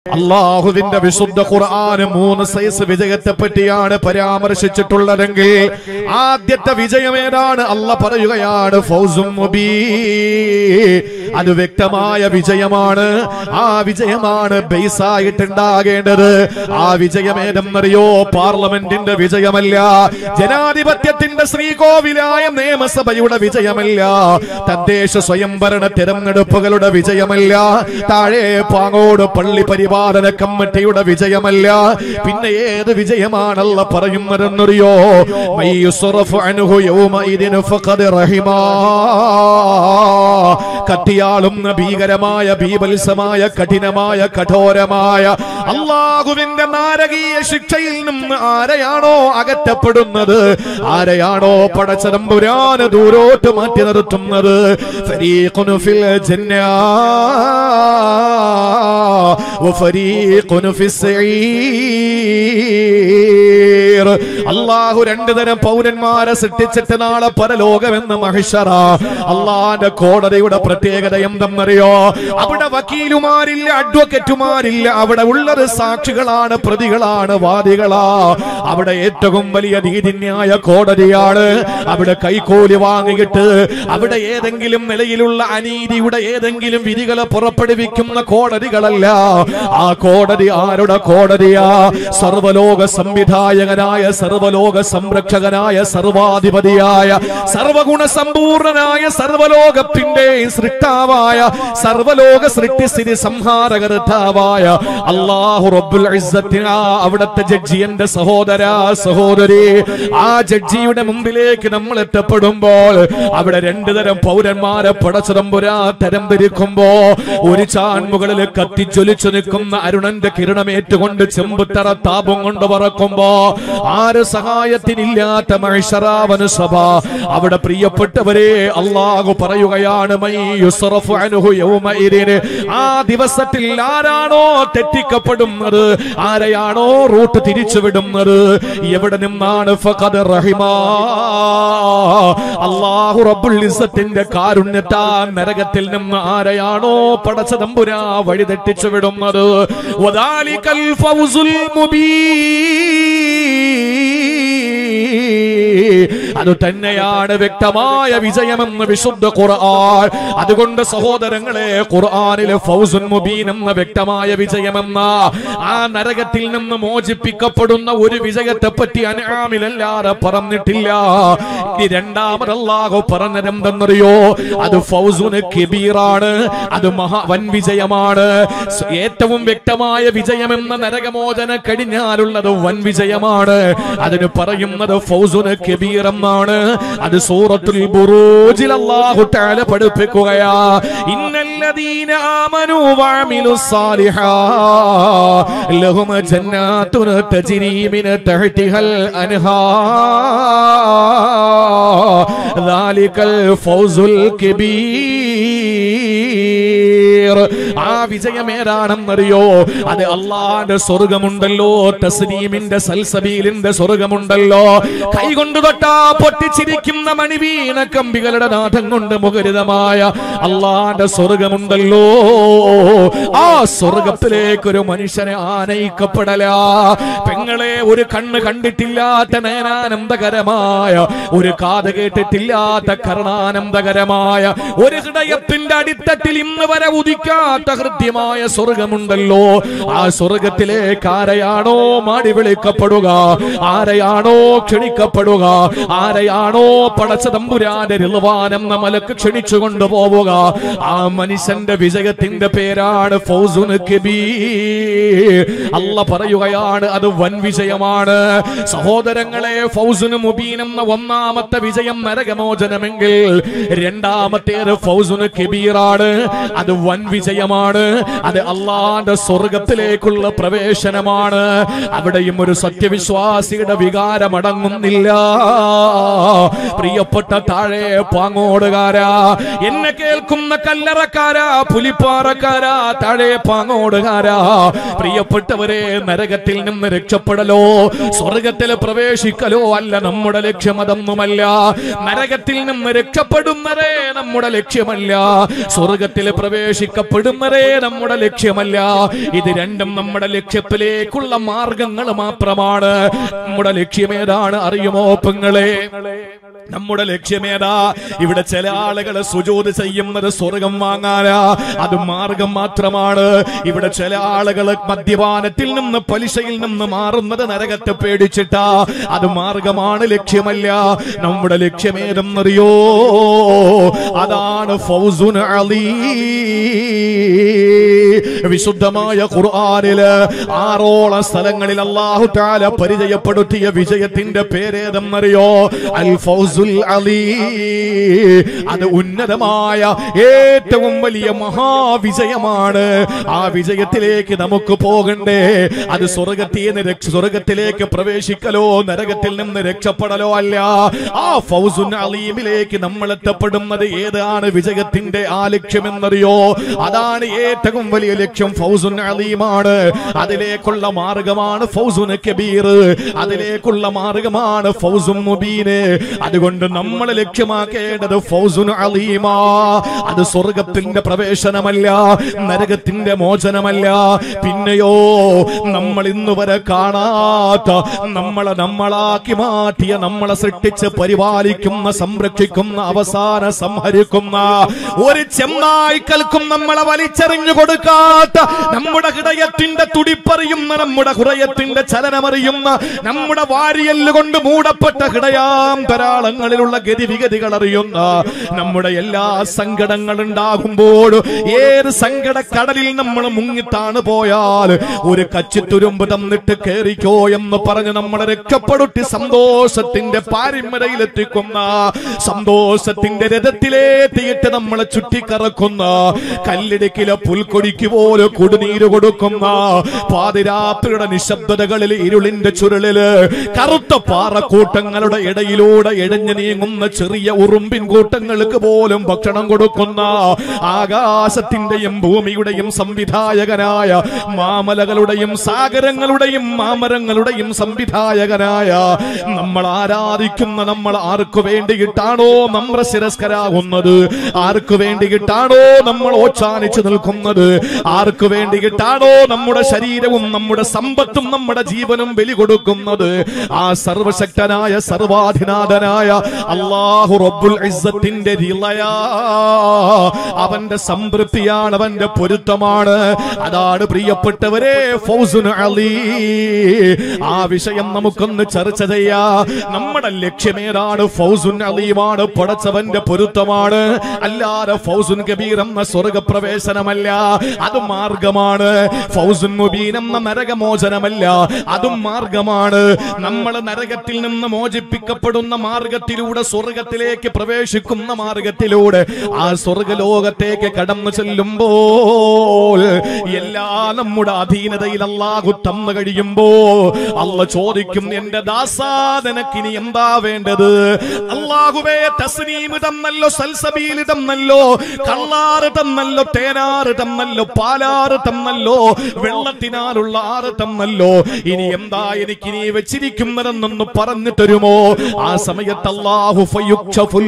അള്ളാഹുവിന്റെ വിശുദ്ധ ഖുർആന് മൂന്ന് സൈസ് വിജയത്തെ പറ്റിയാണ് പരാമർശിച്ചിട്ടുള്ളതെങ്കിൽ ആദ്യത്തെ വിജയം ഏതാണ് അല്ല പറയുകയാണ് ഫൗസും മുബീ അത് വ്യക്തമായ വിജയമാണ് ആ വിജയമാണ് ബേസ് ആയിട്ടുണ്ടാകേണ്ടത് ആ വിജയം ഏതെന്നറിയോ പാർലമെന്റിന്റെ വിജയമല്ല ജനാധിപത്യത്തിന്റെ ശ്രീകോവിലായ നിയമസഭയുടെ വിജയമല്ല തദ്ദേശ സ്വയംഭരണ തിരഞ്ഞെടുപ്പുകളുടെ വിജയമല്ല താഴെ പാങ്ങോട് പള്ളി പരിപാലന കമ്മിറ്റിയുടെ വിജയമല്ല പിന്നെ ഏത് വിജയമാണല്ല പറയുന്നതെന്നറിയോ മയ്യുസ്റഫു അൻഹു യൗമഇദിൻ ഫഖദ് റഹിമാ കത്തിയാളുന്ന ഭീകരമായ ബീഭത്സമായ കഠിനമായ കഠോരമായ അള്ളാഹുവിന്റെ നാരകീയ ശിക്ഷയിൽ നിന്ന് ആരെയാണോ അകറ്റപ്പെടുന്നത് ആരെയാണോ പടച്ചതമ്പുരാന് ദൂരോട്ട് മാറ്റി നിർത്തുന്നത് ഫരീഖുൻ ഫിൽ ജന്നാ വഫരീഖുൻ ഫിസ് സഈർ അള്ളാഹു രണ്ടു തരം പൗരന്മാരെ സൃഷ്ടിച്ചിട്ട് നാളെ പരലോകമെന്ന് മഹിഷറ അള്ളാന്റെ കോടതിയുടെ പ്രത്യേകത എന്തെന്നറിയോ അവിടെ വക്കീലുമാരില്ല അഡ്വക്കറ്റുമാരില്ല അവിടെ ഉള്ളത് സാക്ഷികളാണ് പ്രതികളാണ് വാദികളാ അവിടെ ഏറ്റവും വലിയ നീതിന്യായ കോടതിയാണ് അവിടെ കൈക്കൂലി വാങ്ങിയിട്ട് അവിടെ ഏതെങ്കിലും നിലയിലുള്ള അനീതിയുടെ ഏതെങ്കിലും വിധികളെ പുറപ്പെടുവിക്കുന്ന കോടതികളല്ല ആ കോടതി ആരുടെ കോടതിയാ സർവലോക സംവിധായകനായ സർവലോക സംരക്ഷകനായ സർവാധിപതിയായ സർവഗുണ സമ്പൂർണനായ സർവലോകത്തിന്റെ സൃഷ്ടാവായ സർവലോക സൃഷ്ടിസ്ഥിതി സംഹാരകർത്താവായ അള്ളാഹു റബ്ബുൽ ഇസ്സത്തിന അവിടുത്തെ ജഡ്ജി എന്റെ സഹോദര സഹോദരി ആ ജഡ്ജിയുടെ മുമ്പിലേക്ക് നമ്മൾ എത്തപ്പെടുമ്പോൾ അവിടെ രണ്ടു തരം പൗരന്മാരെ പടച്ചിറമ്പുരാ തരം തിരിക്കുമ്പോ ഒരു ചാൺമുകളിൽ കത്തിജ്വലിച്ചു നിൽക്കുന്ന അരുണന്റെ കിരണമേറ്റുകൊണ്ട് ചെമ്പുത്തറ താപം കൊണ്ട് പറക്കുമ്പോ ആര് സഹായത്തിനില്ലാത്ത മഹിഷറാവന സഭ അവിടെ പ്രിയപ്പെട്ടവരെ അള്ളാഹു പറയുകയാണ് മൈ യുസ്റഫു അൻഹു യൗമഇദിന്. ആ ദിവസത്തിൽ ആരാണോ തെറ്റിക്കപ്പെടുന്നത് ആരെയാണോ റൂട്ട് തിരിച്ചുവിടുന്നത് എവിടെ നിന്നാണ് ഫഖദ് റഹിമാ അള്ളാഹു റബ്ബുൽ ഇസ്സത്തിന്റെ കാരുണ്യത്താ നരകത്തിൽ നിന്ന് ആരെയാണോ പടച്ച തമ്പുരാ വഴി തെറ്റിച്ചു വിടുന്നത് വദാലികൽ ഫൗസുൽ മുബീൻ അത് തന്നെയാണ് വ്യക്തമായ വിജയമെന്ന് വിശുദ്ധ ഖുർആൻ അതുകൊണ്ട് സഹോദരങ്ങളെ ഖുർആനിലെ ഫൗസുൻ മുബീൻ എന്ന വ്യക്തമായ വിജയമെന്ന ആ നരകത്തിൽ നിന്ന് മോചിപ്പിക്കപ്പെടുന്ന ഒരു വിജയത്തെ പറ്റി അനാമിലല്ലാതെ പറഞ്ഞിട്ടില്ല ഈ രണ്ടാമത് അല്ലാഹു പറഞ്ഞതെന്തെന്നറിയോ അത് ഫൗസുന് കിബീറാണ് അത് മഹാ വൻ വിജയമാണ് സ് ഏറ്റവും വ്യക്തമായ വിജയമെന്ന നരകമോചന കഴിഞ്ഞാലുള്ളത് വൻ വിജയമാണ് അതിന് പറയുന്നത് ഫൗസുന് കബീർ എന്നാണ് അത് സൂറത്തുൽ ബുറൂജിൽ അല്ലാഹു തആല പഠിപ്പിക്കുകയാ ഇന്നല്ലദീന ആമനു വഅമിലു സാലിഹാ ലഹും ജന്നാത്തുൻ തജ്രി മിൻ തഹ്തിഹൽ അൻഹാ ദാലികൽ ഫൗസുൽ കബീർ ആ വിജയം ഏതാണെന്നറിയോ അത് അള്ളാന്റെ സ്വർഗമുണ്ടല്ലോ തസ്ലീമിന്റെ സൽസബീലിന്റെ സ്വർഗമുണ്ടല്ലോ കൈകൊണ്ട് തൊട്ടാ പൊട്ടിച്ചിരിക്കുന്ന മണിവീണ കമ്പികളുടെ നാഥം കൊണ്ട് മുഖരിതമായ അള്ളാന്റെ സ്വർഗമുണ്ടല്ലോ ആ സ്വർഗത്തിലേക്ക് ഒരു മനുഷ്യനെ ആനയിക്കപ്പെടല പെങ്ങളെ ഒരു കണ്ണ് കണ്ടിട്ടില്ലാത്ത നയനാനന്ദകരമായ ഒരു കാത് കേട്ടിട്ടില്ലാത്ത കർണാനന്ദകരമായ ഒരു ഹൃദയത്തിന്റെ അടിത്തട്ടിൽ ഇന്ന് വരെ ഉദിക്കാത്ത ഹൃദ്യമായ സ്വർഗമുണ്ടല്ലോ ആ സ്വർഗത്തിലേക്ക് ആരെയാണോ മാടി വിളിക്കപ്പെടുക ആരെയാണോ ക്ഷണിക്കപ്പെടുക ആരെയാണോ പടച്ച തമ്പുരാന്റെ റിൽവാനെന്ന മലക്ക് ക്ഷണിച്ചു കൊണ്ടുപോവുക ആ മനുഷ്യന്റെ വിജയത്തിന്റെ പേരാണ് ഫൗസുന് കബീർ അല്ല പറയുകയാണ് അത് വൻ വിജയമാണ് സഹോദരങ്ങളെ ഫൗസുന് മുബീൻ എന്ന ഒന്നാമത്തെ വിജയം നരകമോചനമെങ്കിൽ രണ്ടാമത്തേത് ഫൗസുന് കബീറാണ് അത് വൻ വിജയമാണ് അത് അള്ളാന്റെ സ്വർഗത്തിലേക്കുള്ള പ്രവേശനമാണ് അവിടെയും ഒരു സത്യവിശ്വാസിയുടെ വികാരമടങ്ങുന്നില്ല പ്രിയപ്പെട്ട താഴെ പാങ്ങോടുകാരാ എന്നെ കേൾക്കുന്ന കല്ലറക്കാരാ പുലിപ്പാറക്കാരാ താഴെ പാങ്ങോടുകാരാ പ്രിയപ്പെട്ടവരെ നരകത്തിൽ നിന്ന് രക്ഷപ്പെടലോ സ്വർഗത്തിൽ പ്രവേശിക്കലോ അല്ല നമ്മുടെ ലക്ഷ്യം അതൊന്നുമല്ല നരകത്തിൽ നിന്ന് രക്ഷപ്പെടുന്നതേ നമ്മുടെ ലക്ഷ്യമല്ല സ്വർഗത്തിൽ പ്രവേശിക്ക പ്രവേശിക്കപ്പെടുന്നതേ നമ്മുടെ ലക്ഷ്യമല്ല ഇത് രണ്ടും നമ്മുടെ ലക്ഷ്യത്തിലേക്കുള്ള മാർഗങ്ങൾ മാത്രമാണ് നമ്മുടെ ലക്ഷ്യമേതാണ് അറിയുമോ പെങ്ങളെ നമ്മുടെ ലക്ഷ്യമേതാ ഇവിടെ ചില ആളുകൾ സുജോത് ചെയ്യുന്നത് സ്വർഗം വാങ്ങാനാ അത് മാർഗം മാത്രമാണ് ഇവിടെ ചില ആളുകൾ മദ്യപാനത്തിൽ നിന്ന് പലിശയിൽ നിന്ന് മാറുന്നത് നരകത്തെ പേടിച്ചിട്ടാ അത് മാർഗമാണ് ലക്ഷ്യമല്ല നമ്മുടെ ലക്ഷ്യമേതെന്നറിയോ അതാണ് ഫൗസുൻ അലീ വിശുദ്ധമായ ഖുർആനില് ആറോളം സ്ഥലങ്ങളിൽ അല്ലാഹു തആല പരിചയപ്പെടുത്തിയ വിജയത്തിന്റെ പേരേതെന്നറിയോ അൽ ഫൗസുൽ അലീ അത് ഉന്നതമായ ഏറ്റവും വലിയ മഹാവിജയമാണ് ആ വിജയത്തിലേക്ക് നമുക്ക് പോകണ്ടേ അത് സ്വർഗത്തിൽ നിന്ന് രക്ഷ സ്വർഗത്തിലേക്ക് പ്രവേശിക്കലോ നരകത്തിൽ നിന്ന് രക്ഷപ്പെടലോ അല്ല ആ ഫൗസുൻ അലീമിലേക്ക് നമ്മൾ എത്തപ്പെടുന്നത് ഏതാണ് വിജയത്തിന്റെ ആ ലക്ഷ്യമെന്നറിയോ അതാണ് ഏറ്റവും വലിയ ലക്ഷ്യം ഫൗസുൻ അലീമാണ് അതിലേക്കുള്ള മാർഗമാണ് ഫൗസുൻ കബീർ അതിലേക്കുള്ള മാർഗമാണ് ഫൗസുൻ മുബീന് അതുകൊണ്ട് നമ്മൾ ലക്ഷ്യമാക്കേണ്ടത് ഫൗസുൻ അലീമാ അത് സ്വർഗത്തിന്റെ പ്രവേശനമല്ല നരകത്തിന്റെ മോചനമല്ല പിന്നെയോ നമ്മൾ ഇന്ന് വരെ കാണാത്ത നമ്മളെ നമ്മളാക്കി മാറ്റിയ നമ്മളെ സൃഷ്ടിച്ച് പരിപാലിക്കുന്ന സംരക്ഷിക്കുന്ന അവസാന സംഹരിക്കുന്ന ഒരു ചെന്നായ്ക്കൽക്കും നമ്മളെ വലിച്ചെറിഞ്ഞു കൊടുക്കാത്ത നമ്മുടെ ഹൃദയത്തിന്റെ തുടിപ്പറിയുന്ന നമ്മുടെ ഹൃദയത്തിന്റെ ചലനമറിയുന്ന നമ്മുടെ വാരിയല്ല് കൊണ്ട് മൂടപ്പെട്ട ഹൃദയാന്തരാളങ്ങളിലുള്ള ഗതിവിഗതികൾ അറിയുന്ന നമ്മുടെ എല്ലാ സങ്കടങ്ങൾ ഉണ്ടാകുമ്പോൾ ഏത് സങ്കട കടലിൽ നമ്മൾ മുങ്ങിത്താണ് പോയാൽ ഒരു കച്ചിത്തുരുമ്പ് തന്നിട്ട് കേറിക്കോ എന്ന് പറഞ്ഞ് നമ്മളെ രക്ഷപ്പെടുത്തി സന്തോഷത്തിന്റെ പാരിമരയിലെത്തിക്കുന്ന സന്തോഷത്തിന്റെ രഥത്തിലേറ്റിയിട്ട് നമ്മളെ ചുറ്റിക്കറക്കുന്ന കല്ലിടുക്കിലെ പുൽക്കൊടിക്ക് പോലെ കുടിനീര് കൊടുക്കുന്ന പാതിരാത്രിയുടെ നിശബ്ദതകളിൽ ഇരുളിന്റെ ചുരുളില് കറുത്ത പാറക്കൂട്ടങ്ങളുടെ ഇടയിലൂടെ എഴഞ്ഞു നീങ്ങുന്ന ചെറിയ ഉറുമ്പിൻ കൂട്ടങ്ങൾക്ക് പോലും ഭക്ഷണം കൊടുക്കുന്ന ആകാശത്തിന്റെയും ഭൂമിയുടെയും സംവിധായകനായ മാമലകളുടെയും സാഗരങ്ങളുടെയും മാമരങ്ങളുടെയും സംവിധായകനായ നമ്മൾ ആരാധിക്കുന്ന നമ്മൾ ആർക്കു വേണ്ടിയിട്ടാണോ നമ്മൾ ശിരസ്കരാകുന്നത് ആർക്കു വേണ്ടിയിട്ടാണോ നമ്മൾ ഓച്ചാനിച്ചു നിൽക്കുന്നത് ആർക്കു വേണ്ടിയിട്ടാണോ നമ്മുടെ ശരീരവും നമ്മുടെ സമ്പത്തും നമ്മുടെ ജീവനും ബലി കൊടുക്കുന്നത് ആ സർവശക്തനായ സർവാധിനാഥനായ അള്ളാഹു റബ്ബുൽ ഇസ്സത്തിന്റെ റിളയാ അവന്റെ സംതൃപ്തിയാണ് അവന്റെ പൊരുത്തമാണ് അതാണ് പ്രിയപ്പെട്ടവരെ ഫൗസുൻ അലി ആ വിഷയം നമുക്കൊന്ന് ചർച്ച ചെയ്യാ നമ്മുടെ ലക്ഷ്യമേതാണ് ഫൗസുൻ അലിയുമാണ് പടച്ചവന്റെ പൊരുത്തമാണ് അല്ലാതെ ഫൗസുൻ കബീർ എന്ന സ്വർഗപ്രവേശനമല്ല അത് മാർഗമാണ് ഫൗസുൻ മുബീൻ എന്ന നരകമോചനമല്ല അതും മാർഗമാണ് നമ്മൾ നരകത്തിൽ നിന്ന് മോചിപ്പിക്കപ്പെടുന്ന മാർഗത്തിലൂടെ സ്വർഗത്തിലേക്ക് പ്രവേശിക്കുന്ന മാർഗത്തിലൂടെ ആ സ്വർഗലോകത്തേക്ക് കടന്നു ചെല്ലുമ്പോൾ എല്ലാ നമ്മുടെ അധീനതയിൽ അള്ളാഹു തന്നു കഴിയുമ്പോ അല്ല ചോദിക്കും എന്റെ ദാസാദനക്കിനി എന്താ വേണ്ടത് അള്ളാഹുവേ തസ്നീം തന്നല്ലോ സൽസബീൽ തന്നല്ലോ കള്ളാറ് തന്നല്ലോ തേനാറ് തന്നല്ലോ പാലാറ് തന്നല്ലോ വെള്ളത്തിനാലുള്ള ആറ് തന്നല്ലോ ഇനി എന്താ എനിക്ക് നീ വെച്ചിരിക്കുന്നതെന്നൊന്ന് പറഞ്ഞു തരുമോ ആ സമയത്ത് അള്ളാഹു ഫയുക്ഷഫുൽ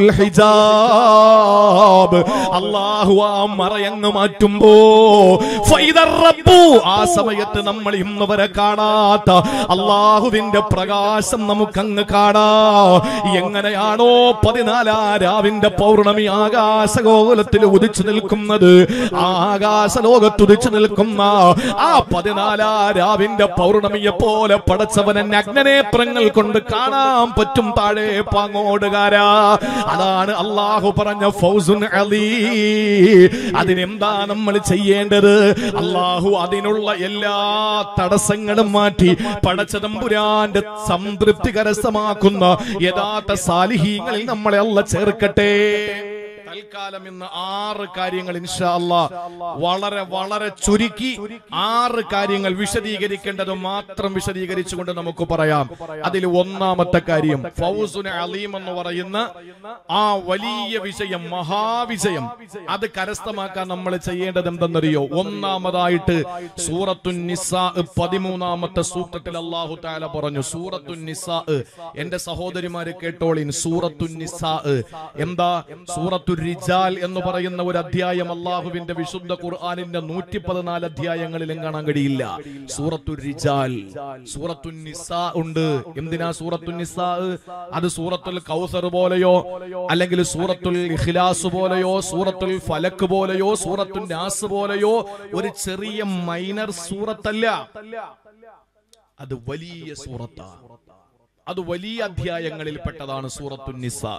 ഹിജാബ് അള്ളാഹു ആ മറയങ്ങ് മാറ്റുമ്പോ ഫൈദർ റബ്ബു ആ സമയത്ത് നമ്മൾ ഇന്ന് വരെ കാണാത്ത അള്ളാഹുവിന്റെ പ്രകാശം നമുക്കങ്ങ് കാണാ എങ്ങനെയാണോ പതിനാലാ രാവിന്റെ പൗർണമി ആകാശഗോകുലത്തിൽ ഉദിച്ചു നിൽക്കുന്നത് ആ ആകാശ ലോകത്ത് ഉദിച്ചു നിൽക്കുന്ന ആ പതിനാലാ രാവിന്റെ പൗർണമിയെ പോലെ പടച്ചവനെ നഗ്നനേത്രങ്ങൾ കൊണ്ട് കാണാൻ പറ്റും താഴെ പാങ്ങോടുകാരാ അതാണ് അള്ളാഹു പറഞ്ഞ ഫൗസുൻ അലി അതിനെന്താ നമ്മൾ ചെയ്യേണ്ടത് അള്ളാഹു അതിനുള്ള എല്ലാ തടസ്സങ്ങളും മാറ്റി പടച്ചതമ്പുരാന്റെ സംതൃപ്തി കരസ്ഥമാക്കുന്ന യഥാർത്ഥ സാലിഹീങ്ങളിൽ നമ്മളെ അല്ല ചേർക്കട്ടെ തൽക്കാലം ഇന്ന് ആറ് കാര്യങ്ങൾ ഇൻഷാ അല്ലാ വളരെ വളരെ ചുരുക്കി ആറ് കാര്യങ്ങൾ വിശദീകരിക്കേണ്ടത് മാത്രം വിശദീകരിച്ചുകൊണ്ട് നമുക്ക് പറയാം അതിൽ ഒന്നാമത്തെ കാര്യം ഫൗസുന അലീം എന്ന് പറയുന്ന ആ വലിയ വിജയം മഹാവിജയം അത് കരസ്ഥമാക്കാൻ നമ്മൾ ചെയ്യേണ്ടത് എന്തെന്നറിയോ ഒന്നാമതായിട്ട് സൂറത്തുൻ നിസാ പതിമൂന്നാമത്തെ സൂക്തത്തിൽ അള്ളാഹു താല പറഞ്ഞു സൂറത്തുൻ നിസാ എന്റെ സഹോദരിമാര് കേട്ടോളിൻ സൂറത്തുൻ നിസാ എന്താ സൂറത്തു റിജാൽ എന്ന് പറയുന്ന ഒരു അധ്യായം അള്ളാഹുവിന്റെ വിശുദ്ധ ഖുർആാനിന്റെ നൂറ്റി പതിനാല് അധ്യായങ്ങളിലും കാണാൻ കഴിയില്ല സൂറത്തു റിജാൽ സൂറത്തു നിസാ ഉണ്ട് എന്തിനാ സൂറത്തു നിസാ അത് സൂറത്തുൽ കൗസർ പോലെയോ അല്ലെങ്കിൽ സൂറത്തുൽ ഇഖ്ലാസ് പോലെയോ സൂറത്തുൽ ഫലക്ക് പോലെയോ സൂറത്തുൽ നാസ് പോലെയോ ഒരു ചെറിയ മൈനർ സൂറത്തല്ല അത് വലിയ സൂറത്താണ് അത് വലിയ അധ്യായങ്ങളിൽ പെട്ടതാണ് സൂറത്തുൻ നിസാ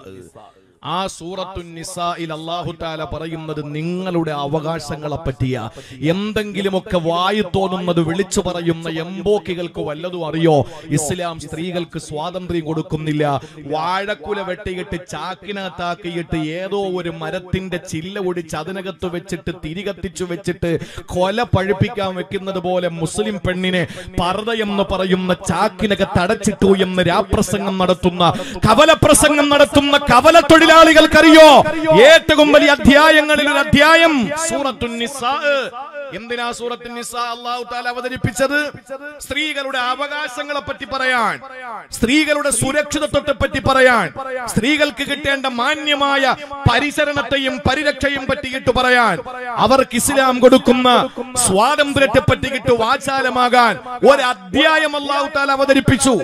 ആ സൂറത്തുൻ നിസായിൽ അള്ളാഹു താല പറയുന്നത് നിങ്ങളുടെ അവകാശങ്ങളെ പറ്റിയ എന്തെങ്കിലുമൊക്കെ വായി തോന്നുന്നത് വിളിച്ചു പറയുന്ന എംബോക്കികൾക്ക് വല്ലതും അറിയോ ഇസ്ലാം സ്ത്രീകൾക്ക് സ്വാതന്ത്ര്യം കൊടുക്കുന്നില്ല വാഴക്കുല വെട്ടിയിട്ട് ചാക്കിനകത്താക്കിയിട്ട് ഏതോ ഒരു മരത്തിന്റെ ചില്ല ഒടിച്ച് അതിനകത്ത് വെച്ചിട്ട് തിരികത്തിച്ചു വെച്ചിട്ട് കൊല പഴുപ്പിക്കാൻ വെക്കുന്നത് പോലെ മുസ്ലിം പെണ്ണിനെ പർദ എന്ന് പറയുന്ന ചാക്കിനകത്ത് അടച്ചിട്ടു എന്ന് രാപ്രസംഗം നടത്തുന്ന കവലപ്രസംഗം നടത്തുന്ന കവല തൊഴിലാളികൾക്കറിയോ ഏറ്റവും വലിയ അധ്യായങ്ങളിൽ ഒരു അധ്യായം സൂറത്തുൻ നിസാ എന്തിനാ സൂറത്തുൻ നിസാ അള്ളാഹു താല അവതരിപ്പിച്ചത് സ്ത്രീകളുടെ അവകാശങ്ങളെ പറ്റി പറയാൻ സ്ത്രീകളുടെ സുരക്ഷിതത്വത്തെ പറ്റി പറയാൻ സ്ത്രീകൾക്ക് കിട്ടേണ്ട മാന്യമായ പരിസരണത്തെയും പരിരക്ഷയും പറ്റിയിട്ട് പറയാൻ അവർക്ക് ഇസ്ലാം കൊടുക്കുന്ന സ്വാതന്ത്ര്യത്തെ പറ്റിയിട്ട് വാചാലമാകാൻ ഒരു അധ്യായം അള്ളാഹു താല അവതരിപ്പിച്ചു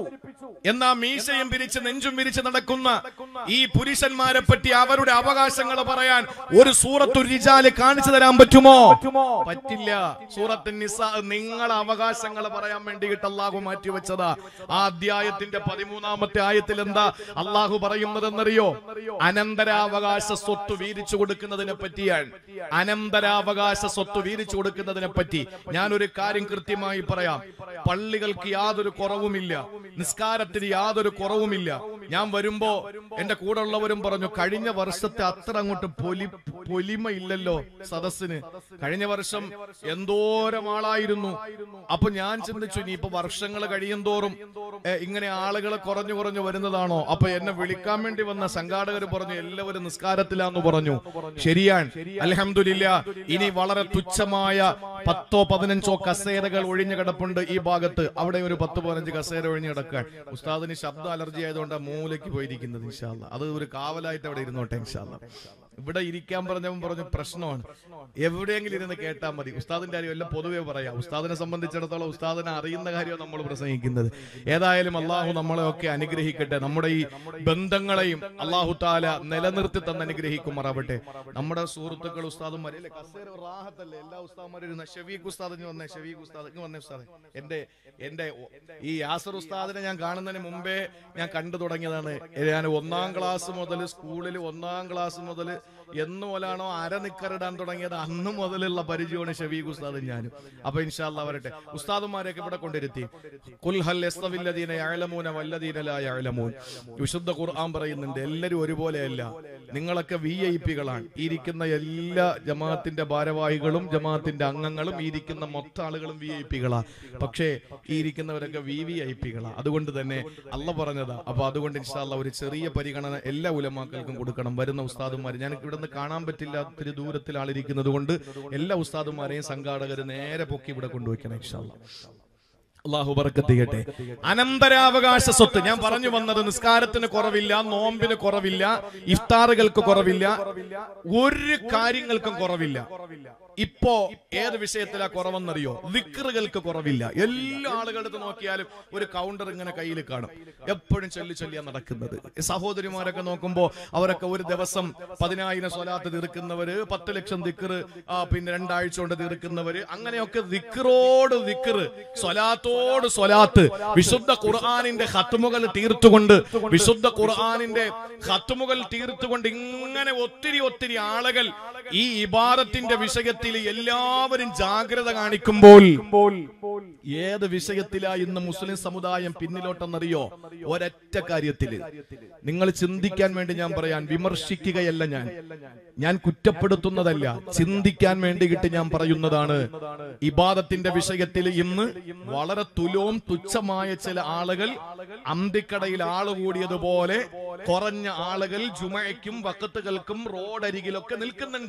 എന്നാ മീശയും പിരിച്ച് നെഞ്ചും പിരിച്ച് നടക്കുന്ന ഈ പുരുഷന്മാരെ പറ്റി അവരുടെ അവകാശങ്ങൾ പറയാൻ ഒരു സൂറത്തു റിജാല് കാണിച്ചു തരാൻ പറ്റുമോ പറ്റില്ല സൂറത്ത് നിസ നിങ്ങളെ അവകാശങ്ങൾ പറയാൻ വേണ്ടിയിട്ട് അള്ളാഹു മാറ്റിവെച്ചതാ ആ അധ്യായത്തിന്റെ പതിമൂന്നാമത്തെ ആയത്തിൽ എന്താ അള്ളാഹു പറയുന്നതെന്നറിയോ അനന്തരാവകാശ സ്വത്ത് വീതിച്ചു കൊടുക്കുന്നതിനെ പറ്റിയാണ് അനന്തരാവകാശ സ്വത്ത് വീതിച്ചു കൊടുക്കുന്നതിനെ പറ്റി ഞാൻ ഒരു കാര്യം കൃത്യമായി പറയാം പള്ളികൾക്ക് യാതൊരു കുറവുമില്ല നിസ്കാരത്തിന് യാതൊരു കുറവുമില്ല ഞാൻ വരുമ്പോ എന്റെ കൂടെ ഉള്ളവരും പറഞ്ഞു കഴിഞ്ഞ വർഷത്തെ അത്ര അങ്ങോട്ട് പൊലി പൊലിമ ഇല്ലല്ലോ സദസ്സിന് കഴിഞ്ഞ വർഷം എന്തോരം ആളായിരുന്നു അപ്പൊ ഞാൻ ചിന്തിച്ചു ഇനിയിപ്പോ വർഷങ്ങൾ കഴിയും തോറും ഏ, ഇങ്ങനെ ആളുകൾ കുറഞ്ഞു കുറഞ്ഞു വരുന്നതാണോ അപ്പൊ എന്നെ വിളിക്കാൻ വേണ്ടി വന്ന സംഘാടകർ പറഞ്ഞു എല്ലാവരും നിസ്കാരത്തിലാന്ന് പറഞ്ഞു ശരിയാണ് അലഹമില്ല ഇനി വളരെ തുച്ഛമായ പത്തോ പതിനഞ്ചോ കസേരകൾ ഒഴിഞ്ഞു കിടപ്പുണ്ട് ഈ ഭാഗത്ത് അവിടെ ഒരു പത്ത് പതിനഞ്ച് കസേര ഒഴിഞ്ഞു കിടക്കാൻ ഉസ്താദിന് ശബ്ദ അലർജി ആയതുകൊണ്ട് ആ മൂലയ്ക്ക് പോയിരിക്കുന്നത് ഇൻഷാല്ല അത് ഒരു കാവലായിട്ട് അവിടെ ഇരുന്നോട്ടെ ഇൻഷാല്ല ഇവിടെ ഇരിക്കാൻ പറഞ്ഞവൻ പറഞ്ഞു പ്രശ്നമാണ് എവിടെയെങ്കിലും ഇരുന്ന് കേട്ടാൽ മതി ഉസ്താദിന്റെ കാര്യം എല്ലാം പൊതുവെ പറയാം ഉസ്താദിനെ സംബന്ധിച്ചിടത്തോളം ഉസ്താദിനെ അറിയുന്ന കാര്യമാണ് നമ്മൾ പ്രസംഗിക്കുന്നത് ഏതായാലും അള്ളാഹു നമ്മളെയൊക്കെ അനുഗ്രഹിക്കട്ടെ നമ്മുടെ ഈ ബന്ധങ്ങളെയും അള്ളാഹു താല നിലനിർത്തി തന്നെ അനുഗ്രഹിക്കുമാറാവട്ടെ നമ്മുടെ സുഹൃത്തുക്കൾ ഉസ്താദുമാർ അല്ലേ കസേര റാഹത്തല്ലേ എല്ലാ ഉസ്താദുമാരും ഇരുന്ന ഷഫീഖ് ഉസ്താദ് ഇങ്ങ് വന്നേ ഷഫീഖ് ഉസ്താദ് ഇങ്ങ് വന്നേ ഉസ്താദ് എന്റെ എന്റെ ഈ യാസർ ഉസ്താദിനെ ഞാൻ കാണുന്നതിന് മുമ്പേ ഞാൻ കണ്ടു തുടങ്ങിയതാണ് ഞാൻ ഒന്നാം ക്ലാസ് മുതൽ സ്കൂളിൽ ഒന്നാം ക്ലാസ് മുതൽ എന്ന് മുതലാണോ അര നിക്കറിടാൻ തുടങ്ങിയത് അന്ന് മുതലുള്ള പരിചയമാണ് ഷഫീഖ് ഉസ്താദും ഞാനും അപ്പൊ ഇൻഷാല്ല വരട്ടെ ഉസ്താദുമാരെയൊക്കെ ഇവിടെ കൊണ്ടിരുത്തി കുൽ ഹൽ യസ്തവില്ലദീന യഅലമൂന വല്ലദീന ലാ യഅലമൂൻ വിശുദ്ധ ഖുർആൻ പറയുന്നുണ്ട് എല്ലാവരും ഒരുപോലെയല്ല നിങ്ങളൊക്കെ വി ഐ പികളാണ് ഈ ഇരിക്കുന്ന എല്ലാ ജമാഅത്തിന്റെ ഭാരവാഹികളും ജമാഅത്തിന്റെ അംഗങ്ങളും ഈ ഇരിക്കുന്ന മൊത്തം ആളുകളും വി ഐ പികളാ പക്ഷേ ഈ ഇരിക്കുന്നവരൊക്കെ വി വി ഐ പികളാ അതുകൊണ്ട് തന്നെ അല്ല പറഞ്ഞതാ അപ്പൊ അതുകൊണ്ട് ഇൻഷാല്ല ഒരു ചെറിയ പരിഗണന എല്ലാ ഉലമാക്കൾക്കും കൊടുക്കണം വരുന്ന ഉസ്താദുമാർ ഞാൻ ഇവിടെ നിന്ന് കാണാൻ പറ്റില്ല ഒത്തിരി ദൂരത്തിൽ ആളിരിക്കുന്നത് കൊണ്ട് എല്ലാ ഉസ്താദുമാരെയും സംഘാടകർ നേരെ പൊക്കി ഇവിടെ കൊണ്ടുവയ്ക്കണം ഇൻഷാല്ല അള്ളാഹു ബർക്കത്ത് ചെയ്യട്ടെ അനന്തരാവകാശ സ്വത്ത് ഞാൻ പറഞ്ഞു വന്നത് നിസ്കാരത്തിന് കുറവില്ല നോമ്പിന് കുറവില്ല ഇഫ്താറുകൾക്ക് കുറവില്ല ഒരു കാര്യങ്ങൾക്കും കുറവില്ല ഇപ്പോ ഏത് വിഷയത്തിലാ കുറവെന്നറിയോ വിക്റുകൾക്ക് കുറവില്ല എല്ലാ ആളുകളുടെ നോക്കിയാലും ഒരു കൗണ്ടർ ഇങ്ങനെ കയ്യിൽ കാണും എപ്പോഴും ചൊല്ലി ചൊല്ലിയാ നടക്കുന്നത് സഹോദരിമാരൊക്കെ നോക്കുമ്പോ അവരൊക്കെ ഒരു ദിവസം പതിനായിരം സ്വലാത്ത് തീർക്കുന്നവര് പത്ത് ലക്ഷം ദിക്കറ് പിന്നെ രണ്ടാഴ്ച കൊണ്ട് തീർക്കുന്നവര് അങ്ങനെയൊക്കെ ദിക്കറോട് ദിക്കറ് സ്വലാത്തോട് സ്വലാത്ത് വിശുദ്ധ ഖുർആാനിന്റെ ഹത്തുമുകൾ തീർത്തുകൊണ്ട് വിശുദ്ധ ഖുർആാനിന്റെ ഹത്തുമുകൾ തീർത്തുകൊണ്ട് ഇങ്ങനെ ഒത്തിരി ഒത്തിരി ആളുകൾ ഈ ഇബാദത്തിന്റെ വിഷയത്തിൽ എല്ലാവരും ജാഗ്രത കാണിക്കുമ്പോൾ ഏത് വിഷയത്തിലാ ഇന്ന് മുസ്ലിം സമുദായം പിന്നിലോട്ടെന്നറിയോ ഒരൊറ്റ കാര്യത്തില് നിങ്ങൾ ചിന്തിക്കാൻ വേണ്ടി ഞാൻ പറയാൻ വിമർശിക്കുകയല്ല ഞാൻ ഞാൻ കുറ്റപ്പെടുത്തുന്നതല്ല ചിന്തിക്കാൻ വേണ്ടിയിട്ട് ഞാൻ പറയുന്നതാണ് ഇബാദത്തിന്റെ വിഷയത്തിൽ ഇന്ന് വളരെ തുലോം തുച്ഛമായ ചില ആളുകൾ അന്തിക്കടയിൽ ആള് കൂടിയതുപോലെ കുറഞ്ഞ ആളുകൾ ജുമയ്ക്കും വക്കത്തുകൾക്കും റോഡരികിലൊക്കെ നിൽക്കുന്നുണ്ട്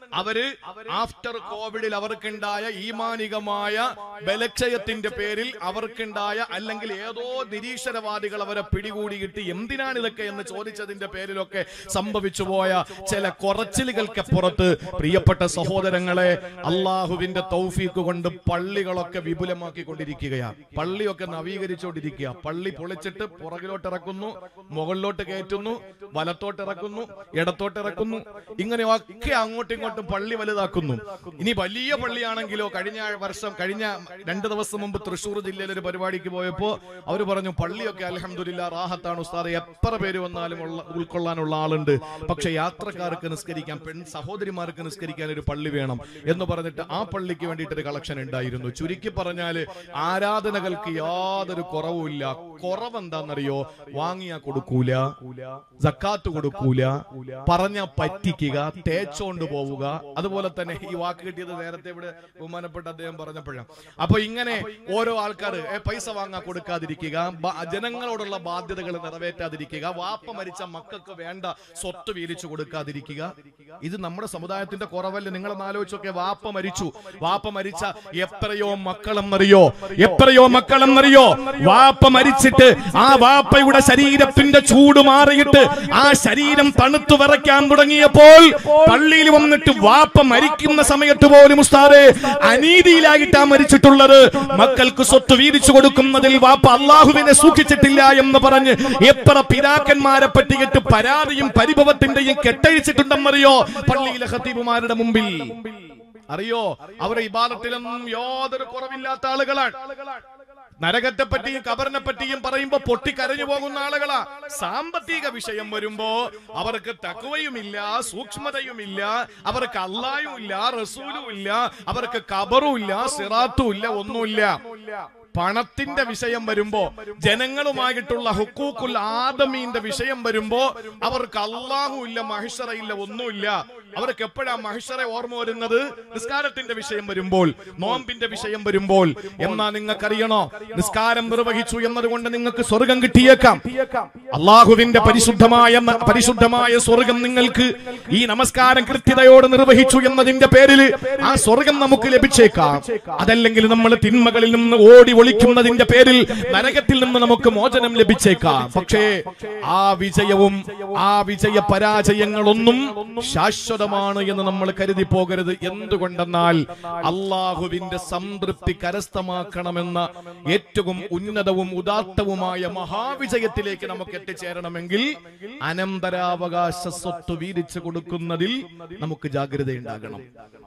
അവര് ആഫ്റ്റർ കോവിഡിൽ അവർക്കുണ്ടായ ഈമാനികമായ ബലക്ഷയത്തിന്റെ പേരിൽ അവർക്കുണ്ടായ അല്ലെങ്കിൽ ഏതോ നിരീശ്വരവാദികൾ അവരെ പിടികൂടിയിട്ട് എന്തിനാണ് ഇതൊക്കെ എന്ന് ചോദിച്ചതിന്റെ പേരിലൊക്കെ സംഭവിച്ചു പോയ ചില കുറച്ചിലുകൾക്ക് പുറത്ത് പ്രിയപ്പെട്ട സഹോദരങ്ങളെ അള്ളാഹുവിന്റെ തൗഫീക്ക് കൊണ്ട് പള്ളികളൊക്കെ വിപുലമാക്കി കൊണ്ടിരിക്കുകയാണ് പള്ളിയൊക്കെ നവീകരിച്ചുകൊണ്ടിരിക്കുക പള്ളി പൊളിച്ചിട്ട് പുറകിലോട്ട് ഇറക്കുന്നു മുകളിലോട്ട് കയറ്റുന്നു വലത്തോട്ട് ഇറക്കുന്നു ഇടത്തോട്ട് ഇറക്കുന്നു ഇങ്ങനെയൊക്കെ അങ്ങോട്ടും ഇങ്ങോട്ടും പള്ളി വലുതാക്കുന്നു ഇനി വലിയ പള്ളിയാണെങ്കിലോ കഴിഞ്ഞ വർഷം കഴിഞ്ഞ രണ്ട് ദിവസം മുമ്പ് തൃശ്ശൂർ ജില്ലയിൽ ഒരു പരിപാടിക്ക് പോയപ്പോ അവർ പറഞ്ഞു പള്ളിയൊക്കെ അലഹമില്ല റാഹത്താണ് ഉസ്താദ് എത്ര പേര് വന്നാലും ഉള്ള ഉൾക്കൊള്ളാനുള്ള ആളുണ്ട് പക്ഷെ യാത്രക്കാർക്ക് നിസ്കരിക്കാൻ പെൺ സഹോദരിമാർക്ക് നിസ്കരിക്കാൻ ഒരു പള്ളി വേണം എന്ന് പറഞ്ഞിട്ട് ആ പള്ളിക്ക് വേണ്ടിയിട്ട് ഒരു കളക്ഷൻ ഉണ്ടായിരുന്നു ചുരുക്കി പറഞ്ഞാല് ആരാധനകൾക്ക് യാതൊരു കുറവുമില്ല കുറവ് എന്താണെന്നറിയോ വാങ്ങിയാ കൊടുക്കൂല സക്കാത്ത് കൊടുക്കൂല പറഞ്ഞ പറ്റിക്കുക തേച്ചോണ്ട് പോവുക അതുപോലെ തന്നെ ഈ വാക്ക് കിട്ടിയത് നേരത്തെ ഇവിടെ ബഹുമാനപ്പെട്ട അദ്ദേഹം പറഞ്ഞപ്പോഴാണ് അപ്പൊ ഇങ്ങനെ ഓരോ ആൾക്കാർ പൈസ വാങ്ങാൻ കൊടുക്കാതിരിക്കുക ബ- ജനങ്ങളോടുള്ള ബാധ്യതകൾ നിറവേറ്റാതിരിക്കുക വാപ്പ മരിച്ച മക്കൾക്ക് വേണ്ട സ്വത്ത് വീതിച്ചു കൊടുക്കാതിരിക്കുക ഇത് നമ്മുടെ സമുദായത്തിന്റെ കുറവല്ലേ നിങ്ങളൊന്ന് ആലോചിച്ചൊക്കെ വാപ്പ മരിച്ചു വാപ്പ മരിച്ച എത്രയോ മക്കളെന്നറിയോ എത്രയോ മക്കളെന്നറിയോ വാപ്പ മരിച്ചിട്ട് ആ വാപ്പയുടെ ശരീരത്തിന്റെ ചൂട് മാറിയിട്ട് ആ ശരീരം തണുത്തു വിറയ്ക്കാൻ തുടങ്ങിയപ്പോൾ പള്ളിയിൽ വന്നിട്ട് വാപ്പ മരിക്കുന്ന സമയത്ത് പോലും ഉസ്താദെ അനീതിയിലായിട്ടാ മരിച്ചിട്ടുള്ളത് മക്കൾക്ക് സ്വത്ത് വീതിച്ചു കൊടുക്കുന്നതിൽ വാപ്പ അള്ളാഹുവിനെ സൂക്ഷിച്ചിട്ടില്ല എന്ന് പറഞ്ഞ് എത്ര പിതാക്കന്മാരെ പറ്റിയിട്ട് പരാതിയും പരിഭവത്തിന്റെയും കെട്ടഴിച്ചിട്ടുണ്ടെന്നറിയോ പള്ളിയിലെ ഹത്തീബുമാരുടെ മുമ്പിൽ അറിയോ അവരുടെ ഇബാദത്തിലൊന്നും യാതൊരു കുറവില്ലാത്ത ആളുകളാണ് നരകത്തെ പറ്റിയും കബറിനെ പറ്റിയും പറയുമ്പോ പൊട്ടിക്കരഞ്ഞു പോകുന്ന ആളുകളാ സാമ്പത്തിക വിഷയം വരുമ്പോ അവർക്ക് തക്കുവയുമില്ല സൂക്ഷ്മതയുമില്ല അവർക്ക് അള്ളായും ഇല്ല റസൂലും ഇല്ല അവർക്ക് കബറും ഇല്ല സിറാത്തും ഇല്ല ഒന്നുമില്ല പണത്തിന്റെ വിഷയം വരുമ്പോ ജനങ്ങളുമായിട്ടുള്ള ഹുക്കൂക്കുൽ ആദമീന്റെ വിഷയം വരുമ്പോ അവർക്ക് അള്ളാഹു ഇല്ല മഹിഷറ ഇല്ല ഒന്നുമില്ല അവർക്ക് എപ്പോഴാ മഹിഷറെ ഓർമ്മ വരുന്നത് നിസ്കാരത്തിന്റെ വിഷയം വരുമ്പോൾ നോമ്പിന്റെ വിഷയം വരുമ്പോൾ എന്നാ നിങ്ങൾക്കറിയണോ നിസ്കാരം നിർവഹിച്ചു എന്നതുകൊണ്ട് നിങ്ങൾക്ക് സ്വർഗം കിട്ടിയേക്കാം അള്ളാഹുവിന്റെ പരിശുദ്ധമായ പരിശുദ്ധമായ സ്വർഗം നിങ്ങൾക്ക് ഈ നമസ്കാരം കൃത്യതയോടെ നിർവഹിച്ചു എന്നതിന്റെ പേരിൽ ആ സ്വർഗം നമുക്ക് ലഭിച്ചേക്കാം അതല്ലെങ്കിൽ നമ്മൾ തിന്മകളിൽ നിന്ന് ഓടി ഒളിക്കുന്നതിന്റെ പേരിൽ നരകത്തിൽ നിന്ന് നമുക്ക് മോചനം ലഭിച്ചേക്കാം പക്ഷേ ആ വിജയവും ആ വിജയ പരാജയങ്ങളൊന്നും ശാശ്വതമാണ് എന്ന് നമ്മൾ കരുതി പോകരുത് എന്തുകൊണ്ടെന്നാൽ അള്ളാഹുവിന്റെ സംതൃപ്തി കരസ്ഥമാക്കണമെന്ന ഏറ്റവും ഉന്നതവും ഉദാത്തവുമായ മഹാവിജയത്തിലേക്ക് നമുക്ക് എത്തിച്ചേരണമെങ്കിൽ അനന്തരാവകാശ സ്വത്ത് വീതിച്ചു കൊടുക്കുന്നതിൽ നമുക്ക് ജാഗ്രതയുണ്ടാകണം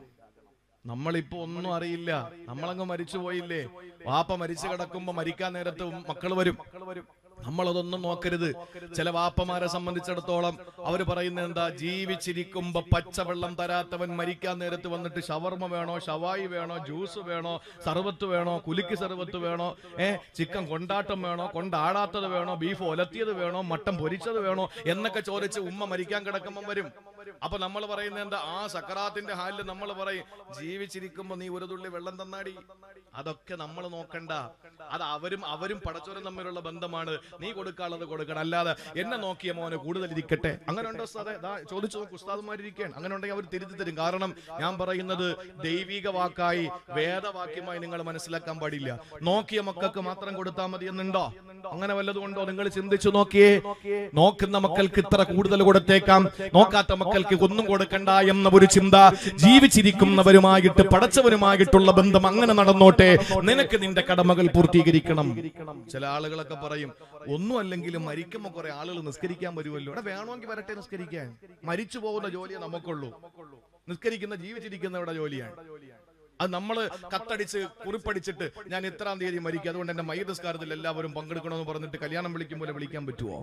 നമ്മളിപ്പോ ഒന്നും അറിയില്ല നമ്മളങ്ങ് മരിച്ചു പോയില്ലേ വാപ്പ മരിച്ചു കിടക്കുമ്പോ മരിക്കാൻ നേരത്ത് മക്കൾ വരും നമ്മളതൊന്നും നോക്കരുത് ചില വാപ്പമാരെ സംബന്ധിച്ചിടത്തോളം അവർ പറയുന്നത് എന്താ ജീവിച്ചിരിക്കുമ്പോ പച്ചവെള്ളം തരാത്തവൻ മരിക്കാൻ നേരത്ത് വന്നിട്ട് ഷവർമ വേണോ ഷവായി വേണോ ജ്യൂസ് വേണോ സർവത്ത് വേണോ കുലുക്കി സർവത്ത് വേണോ ഏ ചിക്കൻ കൊണ്ടാട്ടം വേണോ കൊണ്ടാടാത്തത് വേണോ ബീഫ് ഒലത്തിയത് വേണോ മട്ടൻ പൊരിച്ചത് വേണോ എന്നൊക്കെ ചോദിച്ച് ഉമ്മ മരിക്കാൻ കിടക്കുമ്പം വരും അപ്പൊ നമ്മൾ പറയുന്നത് എന്താ ആ സക്കറാത്തിന്റെ ഹാലിൽ നമ്മൾ പറയും ജീവിച്ചിരിക്കുമ്പോ നീ ഒരു തുള്ളി വെള്ളം തന്നാടി അതൊക്കെ നമ്മൾ നോക്കണ്ട അത് അവരും അവരും പടച്ചോരും തമ്മിലുള്ള ബന്ധമാണ് നീ കൊടുക്കാനുള്ളത് കൊടുക്കണം അല്ലാതെ എന്നെ നോക്കിയ മോനെ കൂടുതൽ ഇരിക്കട്ടെ അങ്ങനെ ഉണ്ടോ സാറേ ദാ ചോദിച്ചു നോക്ക് ഉസ്താദുമാരിയ്ക്കാണ് അങ്ങനെ ഉണ്ടെങ്കിൽ അവർ തിരുത്തി തരും കാരണം ഞാൻ പറയുന്നത് ദൈവിക വാക്കായി വേദവാക്യമായി നിങ്ങൾ മനസ്സിലാക്കാൻ പാടില്ല നോക്കിയ മക്കൾക്ക് മാത്രം കൊടുത്താൽ മതി എന്നുണ്ടോ അങ്ങനെ വല്ലതും ഉണ്ടോ നിങ്ങൾ ചിന്തിച്ചു നോക്കിയേ നോക്കുന്ന മക്കൾക്ക് ഇത്ര കൂടുതൽ കൊടുത്തേക്കാം നോക്കാത്ത മക്കൾക്ക് ഒന്നും കൊടുക്കണ്ട എന്ന ഒരു ചിന്ത ജീവിച്ചിരിക്കുന്നവരുമായിട്ട് പടച്ചവരുമായിട്ടുള്ള ബന്ധം അങ്ങനെ നടന്നോട്ടെ നിനക്ക് നിന്റെ കടമകൾ പൂർത്തീകരിക്കണം ചില ആളുകളൊക്കെ പറയും ഒന്നും അല്ലെങ്കിലും മരിക്കുമ്പോ കുറെ ആളുകൾ നിസ്കരിക്കാൻ വരുമല്ലോ ഇവിടെ വേണമെങ്കിൽ വരട്ടെ നിസ്കരിക്കാൻ മരിച്ചു പോകുന്ന ജോലിയെ നമുക്കുള്ളൂ നിസ്കരിക്കുന്ന ജീവിച്ചിരിക്കുന്നവരുടെ ജോലിയാണ് അത് നമ്മൾ കത്തടിച്ച് കുറിപ്പടിച്ചിട്ട് ഞാൻ ഇത്രാം തീയതി മരിക്കും അതുകൊണ്ട് എന്റെ മയ്യസ്കാരത്തിൽ എല്ലാവരും പങ്കെടുക്കണമെന്ന് പറഞ്ഞിട്ട് കല്യാണം വിളിക്കും പോലെ വിളിക്കാൻ പറ്റുമോ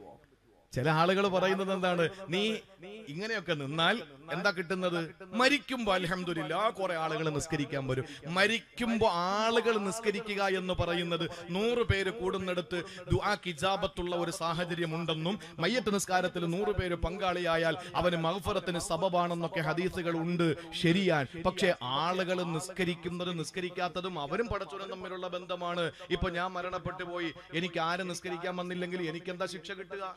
ചില ആളുകൾ പറയുന്നത് എന്താണ് നീ ഇങ്ങനെയൊക്കെ നിന്നാൽ എന്താ കിട്ടുന്നത് മരിക്കുമ്പോ അലഹമില്ല കുറെ ആളുകൾ നിസ്കരിക്കാൻ വരും മരിക്കുമ്പോ ആളുകൾ നിസ്കരിക്കുക എന്ന് പറയുന്നത് നൂറ് പേര് കൂടുന്നിടത്ത് ദുആ കിജാബത്തുള്ള ഒരു സാഹചര്യം ഉണ്ടെന്നും മയ്യത്ത് നിസ്കാരത്തിൽ നൂറ് പേര് പങ്കാളിയായാൽ അവന് മഹഫറത്തിന് സബബാണെന്നൊക്കെ ഹദീസുകൾ ഉണ്ട് ശരിയാൻ പക്ഷേ ആളുകൾ നിസ്കരിക്കുന്നതും നിസ്കരിക്കാത്തതും അവരും പടച്ചുരം തമ്മിലുള്ള ബന്ധമാണ് ഇപ്പൊ ഞാൻ മരണപ്പെട്ടു പോയി എനിക്ക് ആരും നിസ്കരിക്കാൻ വന്നില്ലെങ്കിൽ എനിക്ക് എന്താ ശിക്ഷ കിട്ടുക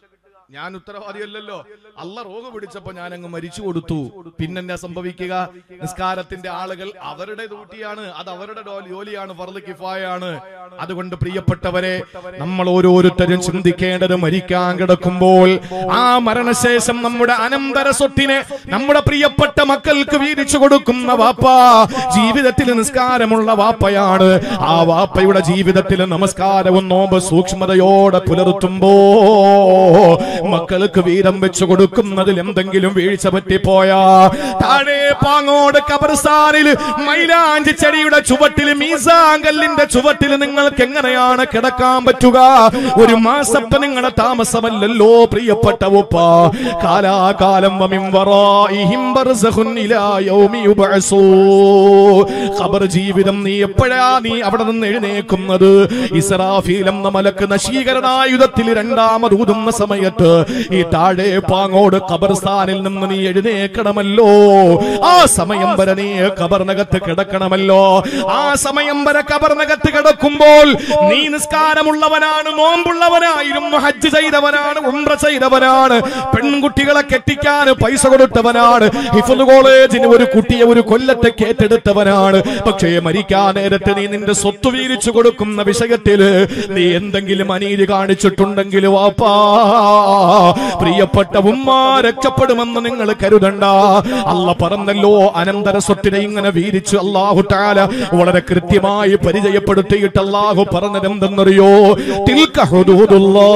ഞാൻ ഉത്തരവാദിയല്ലല്ലോ അല്ല റോഗ് പിടിച്ചപ്പോ ഞാൻ അങ്ങ് മരിച്ചു കൊടുത്തു പിന്നെന്നാ സംഭവിക്കുക നിസ്കാരത്തിന്റെ ആളുകൾ അവരുടെ ഡ്യൂട്ടിയാണ് അത് അവരുടെ ഡോ- ജോലിയാണ് ഫർദ് കിഫായാണ് അതുകൊണ്ട് പ്രിയപ്പെട്ടവരെ നമ്മൾ ഓരോരുത്തരും ചിന്തിക്കേണ്ടത് മരിക്കാൻ കിടക്കുമ്പോൾ ആ മരണശേഷം നമ്മുടെ അനന്തര സ്വത്തിനെ നമ്മുടെ പ്രിയപ്പെട്ട മക്കൾക്ക് വീതിച്ചു കൊടുക്കുന്ന വാപ്പ ജീവിതത്തിൽ നിസ്കാരമുള്ള വാപ്പയാണ് ആ വാപ്പയുടെ ജീവിതത്തിൽ നമസ്കാരവും നോമ്പ് സൂക്ഷ്മതയോടെ പുലർത്തുമ്പോ മക്കൾക്ക് വീതം വെച്ചു കൊടുക്കുന്നതിൽ എന്തെങ്കിലും വീഴ്ച പറ്റിപ്പോയാ താഴെ പാങ്ങോട് കബർസ്ഥാനിൽ മൈലാഞ്ചി ചെടിയുടെ ചുവട്ടിൽ മീസാങ്കല്ലിന്റെ ചുവട്ടിൽ നിങ്ങൾക്ക് എങ്ങനെയാണ് കിടക്കാൻ പറ്റുക ഒരു മാസത്തെ നിങ്ങളുടെ താമസമല്ലല്ലോ പ്രിയപ്പെട്ട ഉപ്പ കാലാകാലം വമിൻ വറാഇഹിം ബർസഖുൻ ഇലാ യൗമി യുബ്അസൂ ഖബർ ജീവിതം നീ എപ്പോഴാ നീ അവിടെ നിന്ന് എഴുന്നേക്കുന്നത് ഇസ്രാഫീൽ എന്ന മലക്ക് നശീകരണായുധത്തിൽ രണ്ടാമത് ഊതുന്ന സമയത്ത് ഈ താഴെ പാങ്ങോട് ഖബർസ്ഥാനിൽ നിന്ന് നീ എഴുന്നേക്കണമല്ലോ ആ സമയം വരെ നീ ഖബറിനകത്ത് കിടക്കണമല്ലോ ആ സമയം വരെ ഖബറിനകത്ത് കിടക്കുമ്പോൾ നീ നിസ്കാരമുള്ളവനാണ് നോമ്പുള്ളവനായിരുന്നു ഹജ്ജ് ചെയ്തവനാണ് ഉംറ ചെയ്തവനാണ് പെൺകുട്ടികളെ കെട്ടിക്കാൻ പൈസ കൊടുത്തവനാണ് ഹിഫുൽ കോളേജിന് ഒരു കുട്ടിയെ ഒരു കൊല്ലത്തെ കേറ്റെടുത്തവനാണ് പക്ഷേ മരിക്കാൻ നേരത്തെ നീ നിന്റെ സ്വത്ത് വീരിച്ചു കൊടുക്കുന്ന വിഷയത്തില് നീ എന്തെങ്കിലും അനീതി കാണിച്ചിട്ടുണ്ടെങ്കിൽ വാപ്പാ പ്രിയപ്പെട്ട ഉമ്മ രക്ഷപ്പെടുമെന്ന് നിങ്ങൾ കരുതണ്ട അല്ല പറഞ്ഞല്ലോ അനന്തര സ്വത്തിനെ ഇങ്ങനെ വീരിച്ചു അള്ളാഹു താല വളരെ കൃത്യമായി പരിചയപ്പെടുത്തിയിട്ട് അള്ളാഹു പറഞ്ഞത് എന്തെന്നറിയോ തിൽക ഹുദൂദുല്ലാ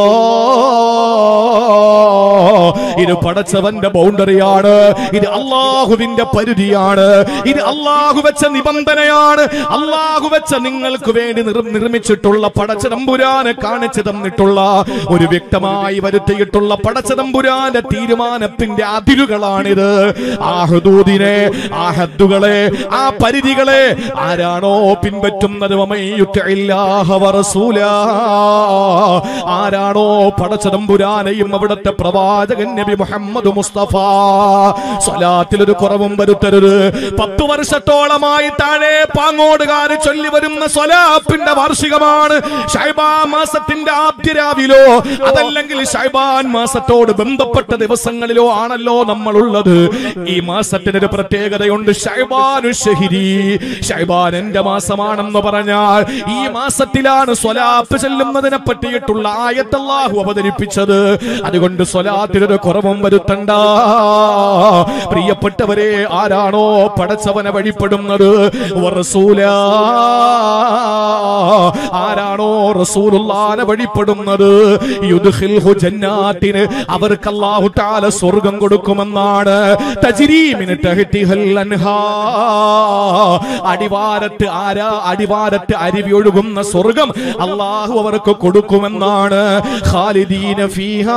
ഇത് പടച്ചവന്റെ ബൗണ്ടറിയാണ് ഇത് അള്ളാഹുവിന്റെ പരിധിയാണ് ഇത് അള്ളാഹു വെച്ച നിബന്ധനയാണ് അള്ളാഹു വെച്ച നിങ്ങൾക്ക് വേണ്ടി നിർ- നിർമ്മിച്ചിട്ടുള്ള പടച്ചതമ്പുരാനെ കാണിച്ചു തന്നിട്ടുള്ള ഒരു വ്യക്തമായി വരുത്തിയിട്ടുള്ള പടച്ചതമ്പുരാന്റെ തീരുമാനത്തിന്റെ അതിരുകളാണിത് ആ ഹുദൂദിനെ ആ ഹദ്ദുകളെ ആ പരിധികളെ ആരാണോ പിൻപറ്റുന്നത് വമയ്യുത്തിഇല്ലാഹ വറസൂലാ. ആരാണോ പടച്ചതമ്പുരാനെയും അവിടുത്തെ പ്രവാചകൻ നബി മുഹമ്മദ് മുസ്തഫ സ്വലാത്തിൽ ഒരു കുറവും വരുത്തരുത് പത്തു വർഷത്തോളമായി താഴെ പാങ്ങോടുകാര് ചൊല്ലി വരുന്ന സ്വലാപ്പിന്റെ വാർഷികമാണ് ഷൈബാൻ മാസത്തിന്റെ ആദ്യ രാവിലോ അതല്ലെങ്കിൽ ഷൈബാൻ മാസത്തോട് ബന്ധപ്പെട്ട ദിവസങ്ങളിലോ ആണല്ലോ നമ്മളുള്ളത് ഈ മാസത്തിനൊരു പ്രത്യേകതയുണ്ട് ഷൈബാനു ഷഹിരി ഷൈബാൻ എന്റെ മാസമാണെന്ന് പറഞ്ഞാൽ ഈ മാസത്തിലാണ് സ്വലാപ്പ് ചെല്ലുന്നതിനെ പറ്റിയിട്ടുള്ള ആയത്തല്ലാഹു അവതരിപ്പിച്ചത് അതുകൊണ്ട് സ്വലാത്തിനൊരു കുറവും വരുത്തണ്ട പ്രിയപ്പെട്ടവരെ ആരാണോ പടച്ചവനെ വഴിപ്പെടുന്നത് വറസൂലാ. ആരാണോ റസൂലുള്ളാനെ വഴിപ്പെടുന്നത് യുദ്ഖിൽഹു ജന്നാത്തിന് അവർക്ക് അല്ലാഹു തആല സ്വർഗം കൊടുക്കുമെന്നാണ് തജ്രീമിന് തഹ്തിഹൽ അൻഹാ അടിവാരത്ത് ആരാ അടിവാരത്ത് അരുവി ഒഴുകുന്ന സ്വർഗം അള്ളാഹു അവർക്ക് കൊടുക്കുമെന്നാണ് ഖാലിദീന ഫീഹാ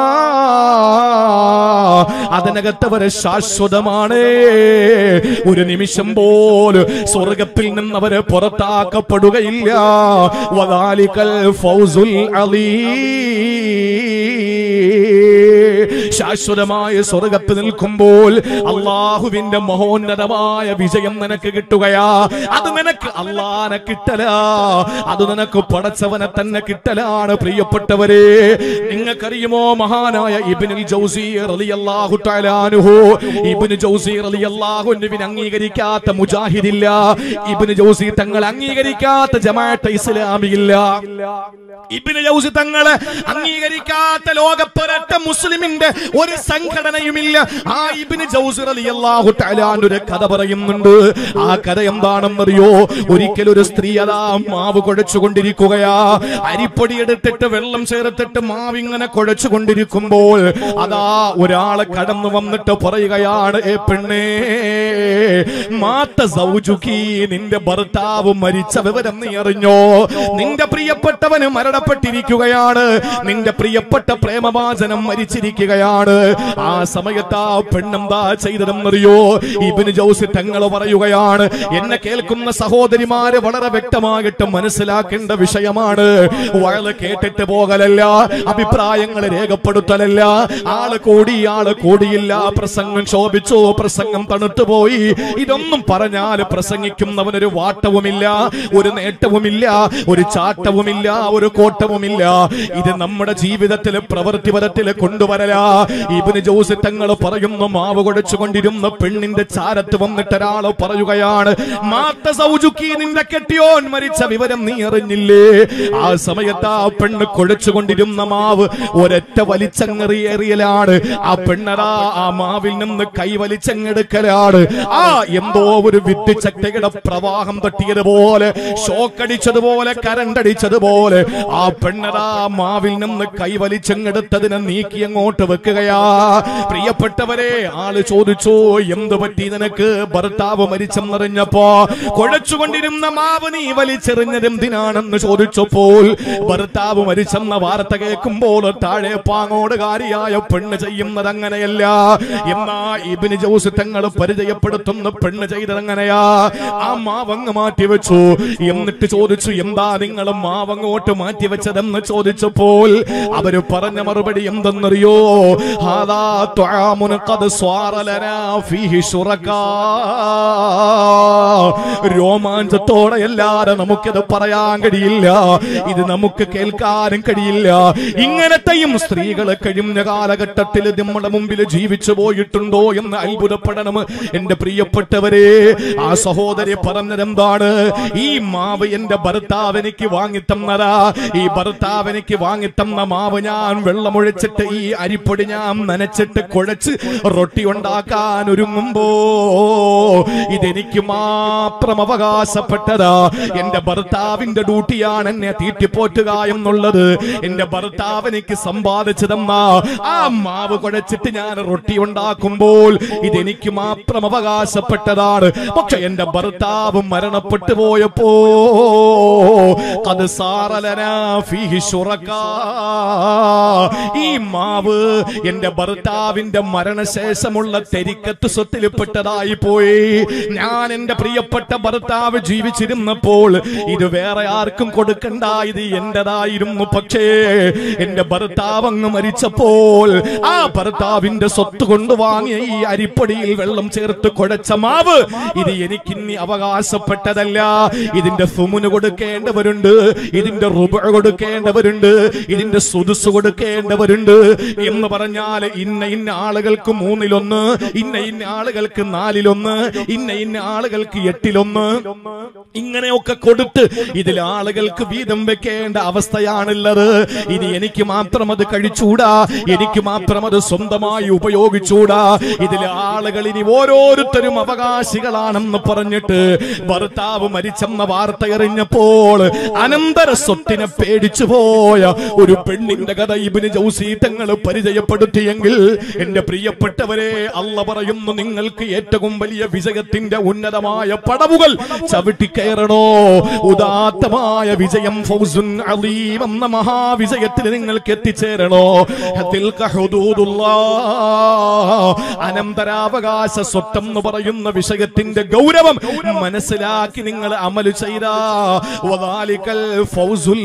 അതിനകത്ത് അവരെ ശാശ്വതമാണ് ഒരു നിമിഷം പോലും സ്വർഗത്തിൽ നിന്ന് അവര് പുറത്താക്കപ്പെടുകയില്ല വദാലിക്കൽ ഫൗസുൽ അലീം ശാശ്വതമായ സ്വർഗത്ത് നിൽക്കുമ്പോൾ അള്ളാഹുവിന്റെ മഹോന്നതമായ വിജയം നിനക്ക് കിട്ടുകയാ അത് നിനക്ക് അള്ളാനെ കിട്ടലാ അത് നിനക്ക് പടച്ചവനെ തന്നെ കിട്ടലാണ് പ്രിയപ്പെട്ടവരെ നിങ്ങൾക്കറിയുമോ മഹാനായ ഇബിനുൽ ജൗസി റളിയല്ലാഹു തആല അൻഹു ഇബ്നു ജൗസി റളിയല്ലാഹു അൻഹുവിനെ അംഗീകരിക്കാത്ത മുജാഹിദില്ല ഇബ്നു ജൗസി തങ്ങൾ അംഗീകരിക്കാത്ത ജമാഅത്ത് ഇസ്ലാമിയില്ല ഇബ്നു ജൗസി തങ്ങളെ അംഗീകരിക്കാത്ത ലോകപ്പൊരട്ട മുസ്ലിമിന്റെ ഒരു സംഘടനയുമില്ല ആ ഇബ്നു ജൗസി റളിയല്ലാഹു തആല അൻഹു ഒരു കഥ പറയുന്നുണ്ട് ആ കഥ എന്താണെന്നറിയോ ഒരിക്കൽ ഒരു സ്ത്രീ അതാ മാവ് കുഴച്ചുകൊണ്ടിരിക്കുകയാ അരിപ്പൊടി എടുത്തിട്ട് വെള്ളം ചേർത്തിട്ട് മാവ് ഇങ്ങനെ കുഴച്ചുകൊണ്ടിരിക്കുമ്പോൾ അതാ ഒരാള് കടന്നു വന്നിട്ട് പറയുകയാണ് ഏ പെണ്ണേ മാത്ത സൗജുക്കി നിന്റെ ഭർത്താവ് മരിച്ച വിവരം നീ അറിഞ്ഞോ നിന്റെ പ്രിയപ്പെട്ടവന് മരണപ്പെട്ടിരിക്കുകയാണ് നിന്റെ പ്രിയപ്പെട്ട പ്രേമവാചനം മരിച്ചിരിക്കുകയാണ് ആ സമയത്ത് ആ പെണ്ണെന്താ ചെയ്തതെന്നറിയോ ഇബിന് ജോസി തങ്ങൾ പറയുകയാണ് എന്നെ കേൾക്കുന്ന സഹോദരിമാര് വളരെ വ്യക്തമായിട്ട് മനസ്സിലാക്കേണ്ട വിഷയമാണ് വയല് കേട്ടിട്ട് പോകലല്ല അഭിപ്രായങ്ങൾ രേഖപ്പെടുത്തലല്ല ആള് കൂടി ആള് ആള് കൂടിയില്ല പ്രസംഗം ശോഭിച്ചു പ്രസംഗം തണുത്തുപോയി ഇതൊന്നും പറഞ്ഞാൽ പ്രസംഗിക്കുന്നവനൊരു വാട്ടവുമില്ല ഒരു നേട്ടവുമില്ല ഒരു ചാട്ടവുമില്ല ഒരു കോട്ടവുമില്ല ഇത് നമ്മുടെ ജീവിതത്തിൽ പ്രവൃത്തിപരത്തിൽ കൊണ്ടുവരല ഇബിന് ജോസ് തങ്ങൾ പറയുന്നു മാവ് കുഴച്ചുകൊണ്ടിരുന്ന പെണ്ണിന്റെ ചാരത്ത് വന്നിട്ട് ഒരാള് പറയുകയാണ് മാത്ത സൗജുക്കി നിന്റെ കെട്ടിയോൻ മരിച്ച വിവരം നീ അറിഞ്ഞില്ലേ ആ സമയത്ത് ആ പെണ്ണ് കുഴച്ചുകൊണ്ടിരുന്ന മാവ് ഒരൊറ്റ വലിച്ചങ്ങറിയേറിയലാണ് ആ പെണ്ണരാ ആ മാവിൽ നിന്ന് കൈ വലിച്ചങ്ങെടുക്കലാണ് ആ എന്തോ ഒരു വിദ്യുച്ഛക്തിയുടെ പ്രവാഹം തട്ടിയതുപോലെ ഷോക്കടിച്ചതുപോലെ കരണ്ടടിച്ചതുപോലെ ആ പെണ്ണരാ മാവിൽ നിന്ന് കൈ വലിച്ചങ്ങെടുത്തതിനെ നീക്കി അങ്ങോട്ട് വെക്കുകയാ പ്രിയപ്പെട്ടവരെ ആള് ചോദിച്ചു എന്ത് പറ്റി നിനക്ക് ഭർത്താവ് മരിച്ചെന്നറിഞ്ഞപ്പോ കുഴച്ചുകൊണ്ടിരുന്ന മാവ് നീ വലിച്ചെറിഞ്ഞത് എന്തിനാണെന്ന് ചോദിച്ചപ്പോൾ ഭർത്താവ് മരിച്ചെന്ന വാർത്ത കേൾക്കുമ്പോൾ താഴെ പാങ്ങോടുകാരിയായ പെണ്ണ് ചെയ്യുന്നത് അങ്ങനെയല്ല എന്നാ ഇബിന് ജോസ് തങ്ങൾ പരിചയപ്പെടുത്തുന്ന പെണ്ണ് ചെയ്തത് അങ്ങനെയാ ആ മാവങ്ങ് മാറ്റി വെച്ചു എന്നിട്ട് ചോദിച്ചു എന്താ നിങ്ങൾ മാവങ്ങോട്ട് മാറ്റി വെച്ചതെന്ന് ചോദിച്ചപ്പോൾ അവര് പറഞ്ഞ മറുപടി എന്തെന്നറിയോ ഹാദാ ത്വആമുൻ ഖദ് സ്വാറ ലനാ ഫീഹി ശുറകാ രോമാഞ്ചത്തോടെ അല്ലാതെ നമുക്കിത് പറയാൻ കഴിയില്ല ഇത് നമുക്ക് കേൾക്കാനും കഴിയില്ല ഇങ്ങനത്തെയും സ്ത്രീകൾ കഴിഞ്ഞ കാലഘട്ടത്തിൽ നമ്മുടെ മുമ്പിൽ ജീവിച്ചു പോയിട്ടുണ്ടോ എന്ന് അത്ഭുതപ്പെടണം എന്റെ പ്രിയപ്പെട്ടവരെ ആ സഹോദരി പറഞ്ഞതെന്താണ് ഈ മാവ് എന്റെ ഭർത്താവ് എനിക്ക് വാങ്ങിത്തന്നതാ ഈ ഭർത്താവ് എനിക്ക് വാങ്ങിത്തന്ന മാവ് ഞാൻ വെള്ളമൊഴിച്ചിട്ട് ഈ അരിപ്പൊടി ഞാൻ നനച്ചിട്ട് കുഴച്ച് റൊട്ടി ഉണ്ടാക്കാൻ ഒരുങ്ങുമ്പോ ഇതെനിക്ക് മാത്രം അവകാശപ്പെട്ടതാ എന്റെ ഭർത്താവിന്റെ ഡ്യൂട്ടിയാണ് എന്നെ തീറ്റിപ്പോറ്റുക എന്നുള്ളത് എന്റെ ഭർത്താവ് എനിക്ക് സമ്പാദിച്ചു തന്ന ആ മാവ് കുഴച്ചിട്ട് ഞാൻ റൊട്ടി ഉണ്ടാക്കുമ്പോൾ ഇതെനിക്ക് മാത്രം അവകാശപ്പെട്ടതാണ് പക്ഷെ എന്റെ ഭർത്താവ് മരണപ്പെട്ടു പോയപ്പോ അത് സാറലനാ ഫീഹി ശുറക്കാ. ഈ മാവ് എന്റെ ഭർത്താവിന്റെ മരണശേഷമുള്ള തെരിക്കത്ത് സ്വത്തിൽപ്പെട്ടതായി പോയി ഞാൻ എന്റെ പ്രിയപ്പെട്ട ഭർത്താവ് ജീവിച്ചിരുന്നപ്പോൾ ഇത് വേറെ ആർക്കും കൊടുക്കണ്ട ഇത് എന്റേതായിരുന്നു പക്ഷേ എന്റെ ഭർത്താവ് അങ്ങ് മരിച്ചപ്പോൾ ആ ഭർത്താവിന്റെ സ്വത്ത് കൊണ്ട് വാങ്ങിയ ഈ അരിപ്പൊടിയിൽ വെള്ളം ചേർത്ത് കുഴച്ച മാവ് ഇത് എനിക്കിന്നി അവകാശപ്പെട്ടതല്ല ഇതിന്റെ സുമുന് കൊടുക്കേണ്ടവരുണ്ട് ഇതിന്റെ റുബ കൊടുക്കേണ്ടവരുണ്ട് ഇതിന്റെ സുതുസ് കൊടുക്കേണ്ടവരുണ്ട് എന്ന് പറഞ്ഞാൽ ഇന്ന ഇന്ന ആളുകൾക്ക് മൂന്നിലൊന്ന് ഇന്ന ഇന്ന ആളുകൾക്ക് നാലിലൊന്ന് ഇന്ന ഇന്ന ആളുകൾക്ക് എട്ടിലൊന്ന് ഇങ്ങനെയൊക്കെ കൊടുത്ത് ഇതിൽ ആളുകൾക്ക് വീതം വെക്കേണ്ട അവസ്ഥയാണുള്ളത് ഇനി എനിക്ക് മാത്രം അത് കഴിച്ചൂടാ എനിക്ക് മാത്രം അത് സ്വന്തമായി ഉപയോഗിച്ചൂടാ ഇതിൽ ആളുകൾ ഇനി ഓരോരുത്തരും അവകാശികളാണെന്ന് പറഞ്ഞിട്ട് ഭർത്താവ് മരിച്ചെന്ന വാർത്ത എറിഞ്ഞപ്പോൾ അനന്തര സ്വത്തിനെ പേടിച്ചു പോയ ഒരു പെണ്ണിന്റെ കഥ ഇബിന് ജൗസീതങ്ങൾ പരിചയപ്പെടുത്തിയെങ്കിൽ എന്റെ പ്രിയപ്പെട്ടവരെ അല്ല പറയുന്നു നിങ്ങൾക്ക് ഏറ്റവും വലിയ വിജയത്തിന്റെ ഉന്നതമായ പടവുകൾ ചവിട്ടിക്കയറണോ ഉദാത്തമായ വിജയം ഫൗസുൻ അലീം എന്ന മഹാവിജയത്തിൽ നിങ്ങൾക്ക് എത്തിച്ചേരണോ തിൽക ഹുദൂദുല്ലാഹ്. അനന്തരാവകാശ സ്വത്തം എന്ന് പറയുന്ന വിഷയത്തിന്റെ ഗൗരവം മനസ്സിലാക്കി നിങ്ങൾ അമല് ചെയ്ത വദാലികൽ ഫൗസുൽ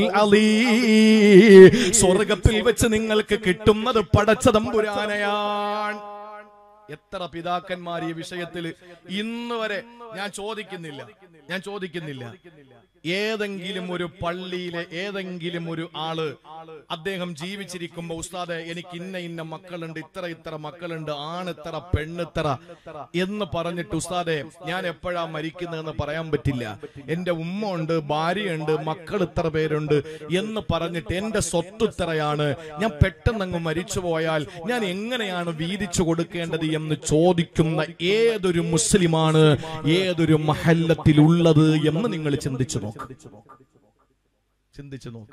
അലീം. സ്വർഗത്തിൽ വെച്ച് നിങ്ങൾക്ക് കിട്ടുന്നത് പടച്ചതമ്പുരാനയാണ് എത്ര പിതാക്കന്മാർ ഈ വിഷയത്തിൽ ഇന്ന് വരെ ഞാൻ ചോദിക്കുന്നില്ല ഞാൻ ചോദിക്കുന്നില്ല ഏതെങ്കിലും ഒരു പള്ളിയിലെ ഏതെങ്കിലും ഒരു ആള് അദ്ദേഹം ജീവിച്ചിരിക്കുമ്പോ ഉസ്താദെ എനിക്ക് ഇന്ന ഇന്ന മക്കളുണ്ട് ഇത്ര ഇത്ര മക്കളുണ്ട് ആണ് ഇത്ര പെണ്ണിത്ര എന്ന് പറഞ്ഞിട്ട് ഉസ്താദെ ഞാൻ എപ്പോഴാ മരിക്കുന്നതെന്ന് പറയാൻ പറ്റില്ല എന്റെ ഉമ്മ ഉണ്ട് ഭാര്യയുണ്ട് മക്കൾ ഇത്ര പേരുണ്ട് എന്ന് പറഞ്ഞിട്ട് എന്റെ സ്വത്ത് ഇത്രയാണ് ഞാൻ പെട്ടെന്നങ്ങ് മരിച്ചു പോയാൽ ഞാൻ എങ്ങനെയാണ് വീതിച്ചു കൊടുക്കേണ്ടത് എന്ന് ചോദിക്കുന്ന ഏതൊരു മുസ്ലിമാണ് ഏതൊരു മഹല്ലത്തിലുള്ളത് എന്ന് നിങ്ങൾ ചിന്തിച്ചു നോക്ക് ചിന്തിച്ചു നോക്ക്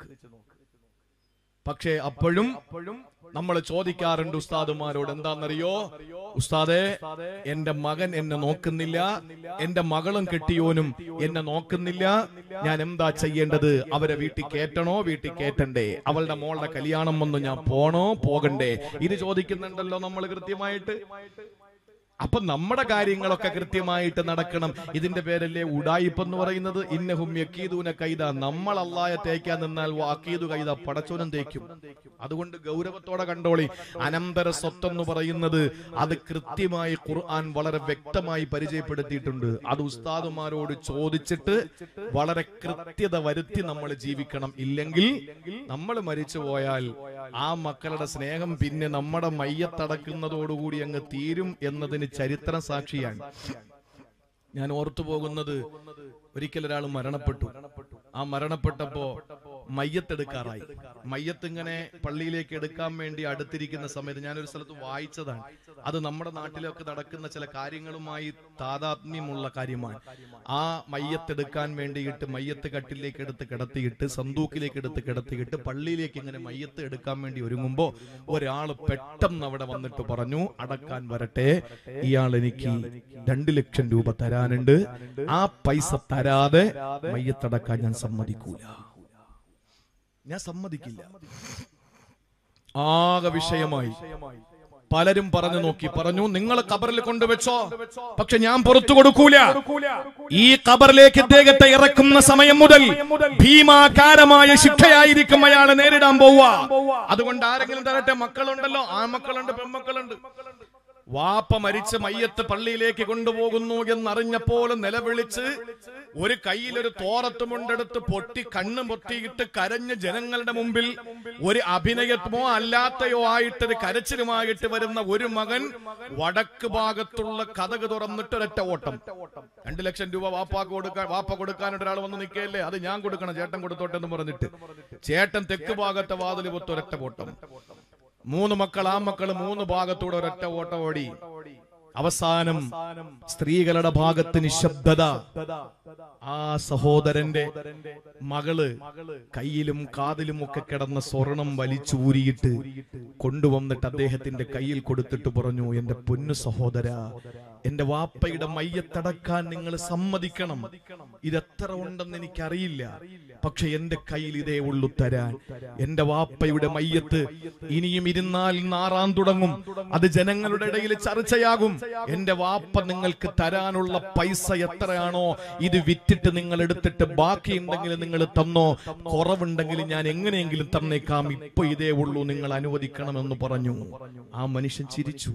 പക്ഷേ അപ്പോഴും നമ്മൾ ചോദിക്കാറുണ്ട് ഉസ്താദുമാരോട് എന്താണെന്നറിയോ ഉസ്താദെ എന്റെ മകൻ എന്നെ നോക്കുന്നില്ല എന്റെ മകളും കെട്ടിയോനും എന്നെ നോക്കുന്നില്ല ഞാൻ എന്താ ചെയ്യേണ്ടത് അവരെ വീട്ടിൽ കേറ്റണോ വീട്ടിൽ കേറ്റണ്ടേ അവളുടെ മോളുടെ കല്യാണം വന്ന് ഞാൻ പോണോ പോകണ്ടേ ഇത് ചോദിക്കുന്നുണ്ടല്ലോ നമ്മൾ കൃത്യമായിട്ട് അപ്പൊ നമ്മുടെ കാര്യങ്ങളൊക്കെ കൃത്യമായിട്ട് നടക്കണം ഇതിന്റെ പേരല്ലേ ഉടായിപ്പ് എന്ന് പറയുന്നത് ഇന്നഹും യക്കീദൂന കൈത നമ്മൾ അള്ളായ തേക്കാൻ നിന്നാൽ വാക്കീതു കൈത പടച്ചോനും തേക്കും അതുകൊണ്ട് ഗൗരവത്തോടെ കണ്ടോളി അനന്തര സ്വത്തെന്ന് പറയുന്നത് അത് കൃത്യമായി ഖുർആൻ വളരെ വ്യക്തമായി പരിചയപ്പെടുത്തിയിട്ടുണ്ട് അത് ഉസ്താദുമാരോട് ചോദിച്ചിട്ട് വളരെ കൃത്യത വരുത്തി നമ്മൾ ജീവിക്കണം ഇല്ലെങ്കിൽ നമ്മൾ മരിച്ചു പോയാൽ ആ മക്കളുടെ സ്നേഹം പിന്നെ നമ്മുടെ മയ്യത്തടക്കുന്നതോടുകൂടി അങ്ങ് തീരും എന്നതിന് ചരിത്രം സാക്ഷിയാണ് ഞാൻ ഓർത്തു പോകുന്നത് ഒരിക്കൽ ഒരാൾ മരണപ്പെട്ടു ആ മരണപ്പെട്ടപ്പോ മയ്യത്തെടുക്കാറായി മയ്യത്ത് ഇങ്ങനെ പള്ളിയിലേക്ക് എടുക്കാൻ വേണ്ടി അടുത്തിരിക്കുന്ന സമയത്ത് ഞാനൊരു സ്ഥലത്ത് വായിച്ചതാണ് അത് നമ്മുടെ നാട്ടിലൊക്കെ നടക്കുന്ന ചില കാര്യങ്ങളുമായി താതാത്മ്യമുള്ള കാര്യമാണ് ആ മയ്യത്തെടുക്കാൻ വേണ്ടിയിട്ട് മയ്യത്ത് കട്ടിലേക്ക് എടുത്ത് കിടത്തിയിട്ട് സന്തൂക്കിലേക്ക് എടുത്ത് കിടത്തിയിട്ട് പള്ളിയിലേക്ക് ഇങ്ങനെ മയ്യത്ത് എടുക്കാൻ വേണ്ടി ഒരുങ്ങുമ്പോ ഒരാൾ പെട്ടെന്ന് അവിടെ വന്നിട്ട് പറഞ്ഞു അടക്കാൻ വരട്ടെ ഇയാൾ എനിക്ക് രണ്ടു ലക്ഷം രൂപ തരാനുണ്ട് ആ പൈസ തരാതെ മയ്യത്തടക്കാൻ ഞാൻ സമ്മതിക്കൂല ഞാൻ സമ്മതിക്കില്ല ആകെ വിഷയമായി പലരും പറഞ്ഞു നോക്കി പറഞ്ഞു നിങ്ങൾ കബറിൽ കൊണ്ടുവച്ചോ പക്ഷെ ഞാൻ പുറത്തു കൊടുക്കൂല ഈ കബറിലേക്ക് ഇദ്ദേഹത്തെ ഇറക്കുന്ന സമയം മുതൽ ഭീമാകാരമായ ശിക്ഷയായിരിക്കും അയാളെ നേരിടാൻ പോവുക അതുകൊണ്ട് ആരെങ്കിലും തരട്ടെ മക്കളുണ്ടല്ലോ ആ മക്കളുണ്ട് പെൺമക്കളുണ്ട് വാപ്പ മരിച്ച് മയ്യത്ത് പള്ളിയിലേക്ക് കൊണ്ടുപോകുന്നു എന്നറിഞ്ഞപ്പോൾ നിലവിളിച്ച് ഒരു കയ്യിലൊരു തോറത്തുമുണ്ടെടുത്ത് പൊട്ടി കണ്ണു പൊത്തിയിട്ട് കരഞ്ഞ് ജനങ്ങളുടെ മുമ്പിൽ ഒരു അഭിനയത്വമോ അല്ലാത്തയോ ആയിട്ടൊരു കരച്ചിലുമായിട്ട് വരുന്ന ഒരു മകൻ വടക്ക് ഭാഗത്തുള്ള കഥക് തുറന്നിട്ട് ഒരൊറ്റ ഓട്ടം രണ്ടു ലക്ഷം രൂപ വാപ്പാക്ക് കൊടുക്കാൻ വാപ്പ കൊടുക്കാനായിട്ട് ഒരാൾ വന്ന് നിൽക്കുകയല്ലേ അത് ഞാൻ കൊടുക്കണം ചേട്ടൻ കൊടുത്തോട്ടെ എന്ന് പറഞ്ഞിട്ട് ചേട്ടൻ തെക്ക് ഭാഗത്തെ വാതിൽ പൊത്ത് ഒരൊറ്റ ഓട്ടം മൂന്ന് മക്കൾ ആ മക്കൾ മൂന്ന് ഭാഗത്തൂടെ ഒരൊറ്റ ഓട്ടം ഓടി അവസാനം സ്ത്രീകളുടെ ഭാഗത്ത് നിശബ്ദത ആ സഹോദരന്റെ മകള് കയ്യിലും കാതിലും ഒക്കെ കിടന്ന സ്വർണം വലിച്ചൂരിയിട്ട് കൊണ്ടുവന്നിട്ട് അദ്ദേഹത്തിന്റെ കയ്യിൽ കൊടുത്തിട്ട് പറഞ്ഞു എന്റെ പൊന്നു സഹോദര എന്റെ വാപ്പയുടെ മയ്യത്തടക്കാൻ നിങ്ങൾ സമ്മതിക്കണം ഇതെത്ര ഉണ്ടെന്ന് എനിക്കറിയില്ല പക്ഷെ എന്റെ കയ്യിൽ ഇതേ ഉള്ളു തരാൻ എന്റെ വാപ്പയുടെ മയ്യത്ത് ഇനിയും ഇരുന്നാൽ നാറാൻ തുടങ്ങും അത് ജനങ്ങളുടെ ഇടയിൽ ചർച്ചയാകും എന്റെ വാപ്പ നിങ്ങൾക്ക് തരാനുള്ള പൈസ എത്രയാണോ ഇത് വിറ്റിട്ട് നിങ്ങൾ എടുത്തിട്ട് ബാക്കിയുണ്ടെങ്കിൽ നിങ്ങൾ തന്നോ കുറവുണ്ടെങ്കിൽ ഞാൻ എങ്ങനെയെങ്കിലും തന്നേക്കാം ഇപ്പൊ ഇതേ ഉള്ളൂ നിങ്ങൾ അനുവദിക്കണമെന്ന് പറഞ്ഞു ആ മനുഷ്യൻ ചിരിച്ചു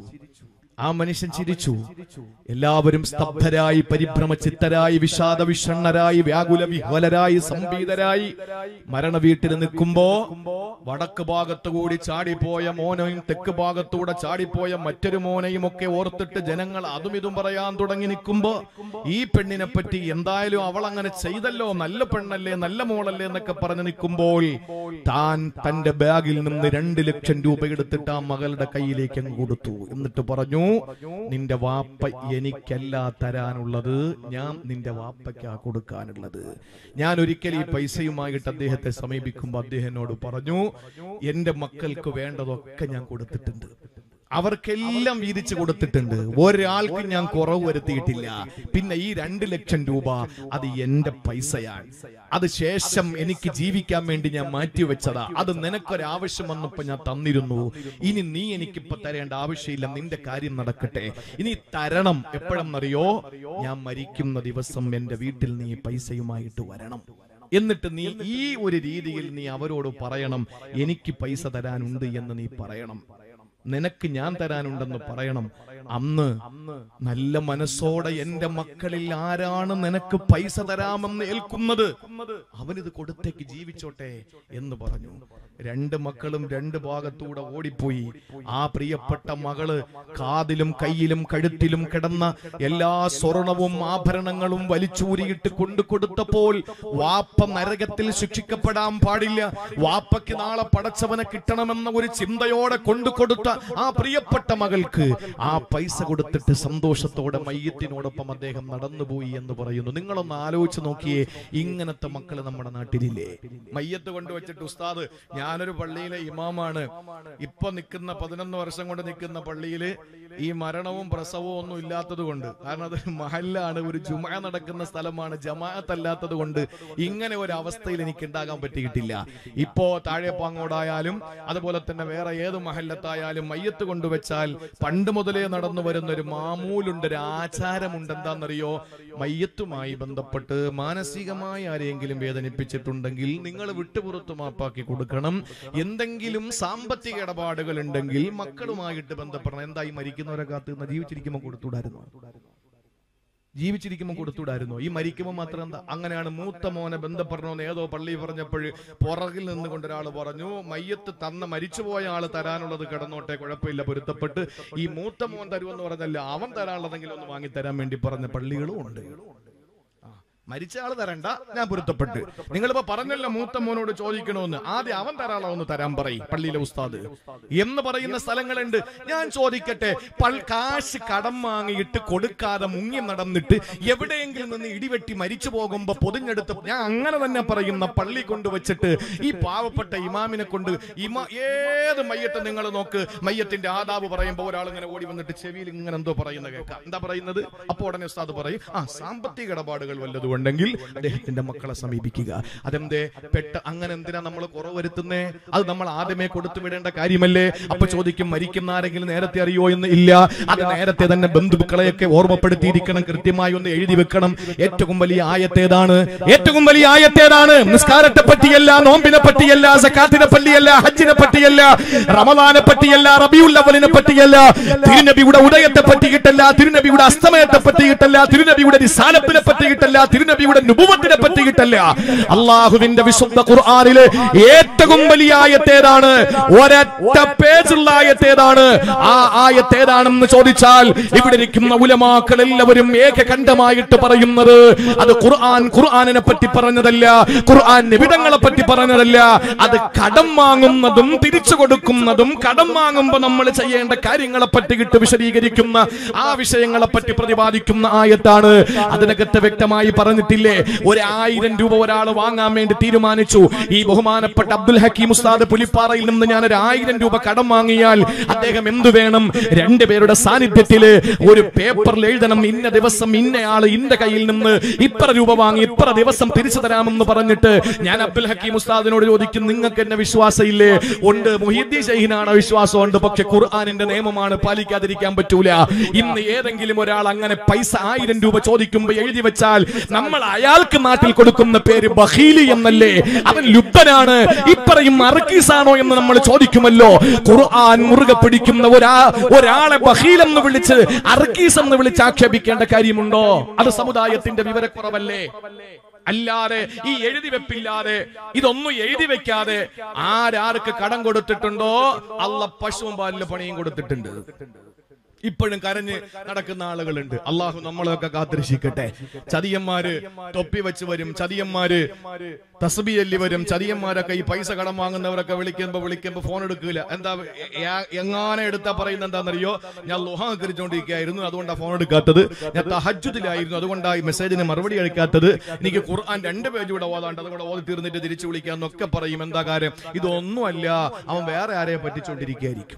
ആ മനുഷ്യൻ ചിരിച്ചു എല്ലാവരും സ്തബ്ധരായി പരിഭ്രമചിത്തരായി വിഷാദ വിഷണ്ണരായി വ്യാകുല വിഹ്വലരായി സംഭീതരായി മരണ വീട്ടിൽ നിൽക്കുമ്പോ വടക്ക് ഭാഗത്തുകൂടി ചാടിപ്പോയ മോനെയും തെക്ക് ഭാഗത്തൂടെ ചാടിപ്പോയ മറ്റൊരു മോനെയും ഒക്കെ ഓർത്തിട്ട് ജനങ്ങൾ അതും ഇതും പറയാൻ തുടങ്ങി നിൽക്കുമ്പോ ഈ പെണ്ണിനെ പറ്റി എന്തായാലും അവൾ അങ്ങനെ ചെയ്തല്ലോ നല്ല പെണ്ണല്ലേ നല്ല മോളല്ലേ എന്നൊക്കെ പറഞ്ഞു നിൽക്കുമ്പോൾ താൻ തന്റെ ബാഗിൽ നിന്ന് രണ്ട് ലക്ഷം രൂപ എടുത്തിട്ട് ആ മകളുടെ കയ്യിലേക്ക് അങ്ങ് കൊടുത്തു എന്നിട്ട് പറഞ്ഞു നിന്റെ വാപ്പ എനിക്കല്ല തരാനുള്ളത് ഞാൻ നിന്റെ വാപ്പയ്ക്കാ കൊടുക്കാനുള്ളത് ഞാൻ ഒരിക്കൽ ഈ പൈസയുമായിട്ട് അദ്ദേഹത്തെ സമീപിക്കുമ്പോൾ അദ്ദേഹം എന്നോട് പറഞ്ഞു എന്റെ മക്കൾക്ക് വേണ്ടതൊക്കെ ഞാൻ കൊടുത്തിട്ടുണ്ട് അവർക്കെല്ലാം വീതിച്ചു കൊടുത്തിട്ടുണ്ട് ഒരാൾക്ക് ഞാൻ കുറവ് വരുത്തിയിട്ടില്ല പിന്നെ ഈ രണ്ട് ലക്ഷം രൂപ അത് എന്റെ പൈസയാണ് അത് ശേഷം എനിക്ക് ജീവിക്കാൻ വേണ്ടി ഞാൻ മാറ്റിവെച്ചതാ അത് നിനക്കൊരാവശ്യം വന്നപ്പോ ഞാൻ തന്നിരുന്നു ഇനി നീ എനിക്കിപ്പോ തരേണ്ട ആവശ്യമില്ല നിന്റെ കാര്യം നടക്കട്ടെ ഇനി തരണം എപ്പോഴെന്നറിയോ ഞാൻ മരിക്കുന്ന ദിവസം എന്റെ വീട്ടിൽ നീ പൈസയുമായിട്ട് വരണം എന്നിട്ട് നീ ഈ ഒരു രീതിയിൽ നീ അവരോട് പറയണം എനിക്ക് പൈസ തരാനുണ്ട് എന്ന് നീ പറയണം നിനക്ക് ഞാൻ തരാനുണ്ടെന്ന് പറയണം അന്ന് നല്ല മനസ്സോടെ എന്റെ മക്കളിൽ ആരാണ് നിനക്ക് പൈസ തരാമെന്ന് ഏൽക്കുന്നത് അവനിത് കൊടുത്തേക്ക് ജീവിച്ചോട്ടെ എന്ന് പറഞ്ഞു രണ്ട് മക്കളും രണ്ട് ഭാഗത്തൂടെ ഓടിപ്പോയി ആ പ്രിയപ്പെട്ട മകള് കാതിലും കയ്യിലും കഴുത്തിലും കിടന്ന എല്ലാ സ്വർണവും ആഭരണങ്ങളും വലിച്ചൂരിയിട്ട് കൊണ്ടു കൊടുത്തപ്പോൾ വാപ്പ നരകത്തിൽ ശിക്ഷിക്കപ്പെടാൻ പാടില്ല വാപ്പയ്ക്ക് നാളെ പടച്ചവനെ കിട്ടണമെന്ന ഒരു ചിന്തയോടെ കൊണ്ടു കൊടുത്ത ആ പ്രിയപ്പെട്ട മകൾക്ക് ആ പൈസ കൊടുത്തിട്ട് സന്തോഷത്തോടെ മയ്യത്തിനോടൊപ്പം അദ്ദേഹം നടന്നുപോയി എന്ന് പറയുന്നു നിങ്ങളൊന്ന് ആലോചിച്ച് നോക്കിയേ ഇങ്ങനത്തെ മക്കള് നമ്മുടെ നാട്ടിലില്ലേ മയ്യത്ത് കൊണ്ടുവച്ചിട്ട് ഉസ്താദ് ഞാനൊരു പള്ളിയിലെ ഇമാമാണ് ഇപ്പൊ നിൽക്കുന്ന പതിനൊന്ന് വർഷം കൊണ്ട് നിൽക്കുന്ന പള്ളിയില് ഈ മരണവും പ്രസവവും ഒന്നും ഇല്ലാത്തത് കൊണ്ട് കാരണം അത് മഹല്ലാണ് ഒരു ജുമ നടക്കുന്ന സ്ഥലമാണ് ജമാഅത്ത് അല്ലാത്തത് കൊണ്ട് ഇങ്ങനെ ഒരു അവസ്ഥയിൽ എനിക്ക് ഉണ്ടാകാൻ പറ്റിയിട്ടില്ല ഇപ്പോ താഴെപ്പാങ്ങോടായാലും അതുപോലെ തന്നെ വേറെ ഏത് മഹല്ലത്തായാലും മയ്യത്ത് കൊണ്ടുവച്ചാൽ പണ്ട് മുതലേ നട നടന്നു വരുന്ന ഒരു മാമൂലുണ്ട് ഒരു ആചാരമുണ്ട് എന്താണെന്നറിയോ മയ്യത്തുമായി ബന്ധപ്പെട്ട് മാനസികമായി ആരെയെങ്കിലും വേദനിപ്പിച്ചിട്ടുണ്ടെങ്കിൽ നിങ്ങൾ വിട്ടുപുറത്ത് മാപ്പാക്കി കൊടുക്കണം എന്തെങ്കിലും സാമ്പത്തിക ഇടപാടുകൾ ഉണ്ടെങ്കിൽ മക്കളുമായിട്ട് ബന്ധപ്പെടണം എന്തായി മരിക്കുന്നവരെ കാത്ത് നിന്ന് ജീവിച്ചിരിക്കുമ്പോൾ കൊടുത്തുകൂടായിരുന്നു ജീവിച്ചിരിക്കുമ്പോൾ കൊടുത്തുവിടായിരുന്നു ഈ മരിക്കുമ്പോൾ മാത്രം എന്താ അങ്ങനെയാണ് മൂത്ത മോനെ ബന്ധപ്പെടണമെന്ന് ഏതോ പള്ളി പറഞ്ഞപ്പോൾ പുറകിൽ നിന്നുകൊണ്ട് ഒരാൾ പറഞ്ഞു മയ്യത്ത് തന്ന മരിച്ചുപോയ ആള് തരാനുള്ളത് കിടന്നോട്ടെ കുഴപ്പമില്ല പൊരുത്തപ്പെട്ട് ഈ മൂത്ത മോൻ തരുമെന്ന് പറഞ്ഞല്ല അവൻ തരാനുള്ളതെങ്കിലും ഒന്ന് വാങ്ങിത്തരാൻ വേണ്ടി പറഞ്ഞ പള്ളികളും ഉണ്ട് ആ, മരിച്ച ആള് തരണ്ട ഞാൻ പൊരുത്തപ്പെട്ട് നിങ്ങളിപ്പോ പറഞ്ഞല്ലോ മൂത്ത മോനോട് ചോദിക്കണമെന്ന് ആദ്യം അവൻ തരാളോ ഒന്ന് തരാൻ പറയും പള്ളിയിലെ ഉസ്താദ് എന്ന് പറയുന്ന സ്ഥലങ്ങളുണ്ട് ഞാൻ ചോദിക്കട്ടെ പൾ കാശ് കടം വാങ്ങിയിട്ട് കൊടുക്കാതെ മുങ്ങി നടന്നിട്ട് എവിടെയെങ്കിലും നിന്ന് ഇടിവെട്ടി മരിച്ചു പോകുമ്പോ പൊതിഞ്ഞെടുത്ത് ഞാൻ അങ്ങനെ തന്നെ പറയുന്ന പള്ളി കൊണ്ടുവച്ചിട്ട് ഈ പാവപ്പെട്ട ഇമാമിനെ കൊണ്ട് ഇമാ ഏത് മയ്യത്തെ നിങ്ങൾ നോക്ക് മയ്യത്തിന്റെ ആദാബ് പറയുമ്പോൾ ഒരാൾ ഇങ്ങനെ ഓടി വന്നിട്ട് ചെവിയിൽ ഇങ്ങനെ എന്തോ പറയുന്ന കേൾക്കാം എന്താ പറയുന്നത് അപ്പോൾ ഉടനെ ഉസ്താദ് പറയും ആ സാമ്പത്തിക ഇടപാടുകൾ വല്ലതും ഉണ്ടെങ്കിൽ അദ്ദേഹത്തിന്റെ മക്കളെ സമീപിക്കുക അതെന്തേ പെട്ട അങ്ങനെ എന്തിനാ നമ്മൾ കുറവ് വരുത്തുന്നേ അത് നമ്മൾ ആദ്യമേ കൊടുത്തു വിടേണ്ട കാര്യമല്ലേ അപ്പൊ ചോദിക്കും മരിക്കുന്ന ആരെങ്കിലും നേരത്തെ അറിയോ എന്ന് ഇല്ല അത് നേരത്തെ തന്നെ ബന്ധുക്കളെയൊക്കെ ഓർമ്മപ്പെടുത്തിയിരിക്കണം കൃത്യമായി ഒന്ന് എഴുതി വെക്കണം ഏറ്റവും വലിയ ആയത്തേതാണ് ഏറ്റവും വലിയ ആയത്തേതാണ് നിസ്കാരത്തെ പറ്റിയല്ല നോമ്പിനെ പറ്റിയല്ല സക്കാത്തിനെ പറ്റിയല്ല ഹജ്ജിനെ പറ്റിയല്ല റമദാനെ പറ്റിയല്ല റബിയുൽ അവലിനെ പറ്റിയല്ല തിരുനബിയുടെ ഉദയത്തെ പറ്റിയിട്ടല്ല തിരുനബിയുടെ അസ്തമയത്തെ പറ്റിയിട്ടല്ല തിരുനബിയുടെ നിസാനത്തിനെ പറ്റിയിട്ടല്ല തിരുനബിയുടെ നുപുവത്തിനെ പറ്റിയിട്ടല്ല അള്ളാഹുവിന്റെ വിശുദ്ധ ഖുർആനിലെ ഏറ്റവും വലിയ ആയത്തേതാണ് ഒരൊറ്റ പേജുള്ള ആയത്തേതാണ് ആ ആയത്തേതാണെന്ന് ചോദിച്ചാൽ ഇവിടെ ഇരിക്കുന്ന ഉലമാക്കൾ എല്ലാവരും ഏകകണ്ഠമായിട്ട് പറയുന്നത് അത് ഖുർആൻ ഖുർആനിനെ പറ്റി പറഞ്ഞതല്ല ഖുർആൻ നിബിടങ്ങളെ പറ്റി പറഞ്ഞതല്ല അത് കടം വാങ്ങുന്നതും തിരിച്ചു കൊടുക്കുന്നതും കടം വാങ്ങുമ്പോൾ നമ്മൾ ചെയ്യേണ്ട കാര്യങ്ങളെ പറ്റിയിട്ട് വിശദീകരിക്കുന്ന ആ വിഷയങ്ങളെ പറ്റി പ്രതിപാദിക്കുന്ന ആയത്താണ് അതിനകത്ത് വ്യക്തമായി പറഞ്ഞിട്ടില്ലേ ഒരായിരം രൂപ ഒരാൾ വാങ്ങാൻ വേണ്ടി തീരുമാനിച്ചു ഈ ബഹുമാനപ്പെട്ട അബ്ദുൽ ഹക്കീം ഉസ്താദ് പുലിപ്പാറയിൽ നിന്ന് ഞാൻ ഒരു ആയിരം രൂപ കടം വാങ്ങിയാൽ അദ്ദേഹം എന്തു വേണം രണ്ടുപേരുടെ സാന്നിധ്യത്തില് ഒരു പേപ്പറിൽ എഴുതണം ഇന്ന ദിവസം ഇന്നയാള് ഇന്റെ കയ്യിൽ നിന്ന് ഇത്ര രൂപ വാങ്ങി ഇത്ര ദിവസം തിരിച്ചു തരാമെന്ന് പറഞ്ഞിട്ട് ഞാൻ അബ്ദുൽ ഹക്കീം ഉസ്താദിനോട് ചോദിക്കും നിങ്ങൾക്ക് എന്നെ വിശ്വാസമില്ലേ ഉണ്ട് മുഹിദ്ദീൻ ഷെയ്ഖിനാണ് വിശ്വാസമുണ്ട് പക്ഷെ ഖുർആാനിന്റെ നിയമമാണ് പാലിക്കാതിരിക്കാൻ പറ്റൂല ഇന്ന് ഏതെങ്കിലും ഒരാൾ അങ്ങനെ പൈസ ആയിരം രൂപ ചോദിക്കുമ്പോൾ എഴുതി വെച്ചാൽ നമ്മൾ അയാൾക്ക് നാട്ടിൽ കൊടുക്കുന്ന പേര് ബഹീലി എന്നല്ലേ അവൻ ലുബ്ധനാണ് ഇപ്പറയും അർക്കീസാണോ എന്ന് നമ്മൾ ചോദിക്കുമല്ലോ ഖുർആൻ മുറുകെ പിടിക്കുന്ന ഒരാ ഒരാളെ ബഹീൽ എന്ന് വിളിച്ച് അർക്കീസ് എന്ന് വിളിച്ച് ആക്ഷേപിക്കേണ്ട കാര്യമുണ്ടോ അത് സമുദായത്തിന്റെ വിവരക്കുറവല്ലേ അല്ലാതെ ഈ എഴുതി വെപ്പില്ലാതെ ഇതൊന്നും എഴുതി വെക്കാതെ ആരാർക്ക് കടം കൊടുത്തിട്ടുണ്ടോ അല്ല പശുവും പാലിന് പണിയും കൊടുത്തിട്ടുണ്ട് ഇപ്പോഴും കരഞ്ഞ് നടക്കുന്ന ആളുകളുണ്ട് അള്ളാഹു നമ്മളെയൊക്കെ കാത്തിരക്ഷിക്കട്ടെ ചതിയന്മാര് തൊപ്പി വെച്ച് വരും ചതിയന്മാര് തസ്ബി ചൊല്ലി വരും ചതിയന്മാരൊക്കെ ഈ പൈസ കടം വാങ്ങുന്നവരൊക്കെ വിളിക്കുമ്പോ വിളിക്കുമ്പോ ഫോൺ എടുക്കൂല എന്താ എ- എങ്ങാനെ എടുത്താ പറയുന്നത് എന്താണെന്നറിയോ ഞാൻ ലുഹ കരിച്ചോണ്ടിരിക്കുകയായിരുന്നു അതുകൊണ്ടാണ് ഫോൺ എടുക്കാത്തത് ഞാൻ തഹജുദിലായിരുന്നു അതുകൊണ്ടാണ് ഈ മെസ്സേജിന് മറുപടി അയക്കാത്തത് എനിക്ക് ഖുർആൻ രണ്ട് പേജ് കൂടെ ഓതാണ്ട് അതുകൂടെ ഓതി തീർന്നിട്ട് തിരിച്ചു വിളിക്കാന്നൊക്കെ പറയും എന്താ കാര്യം ഇതൊന്നുമല്ല അവൻ വേറെ ആരെയും പറ്റിച്ചോണ്ടിരിക്കുകയായിരിക്കും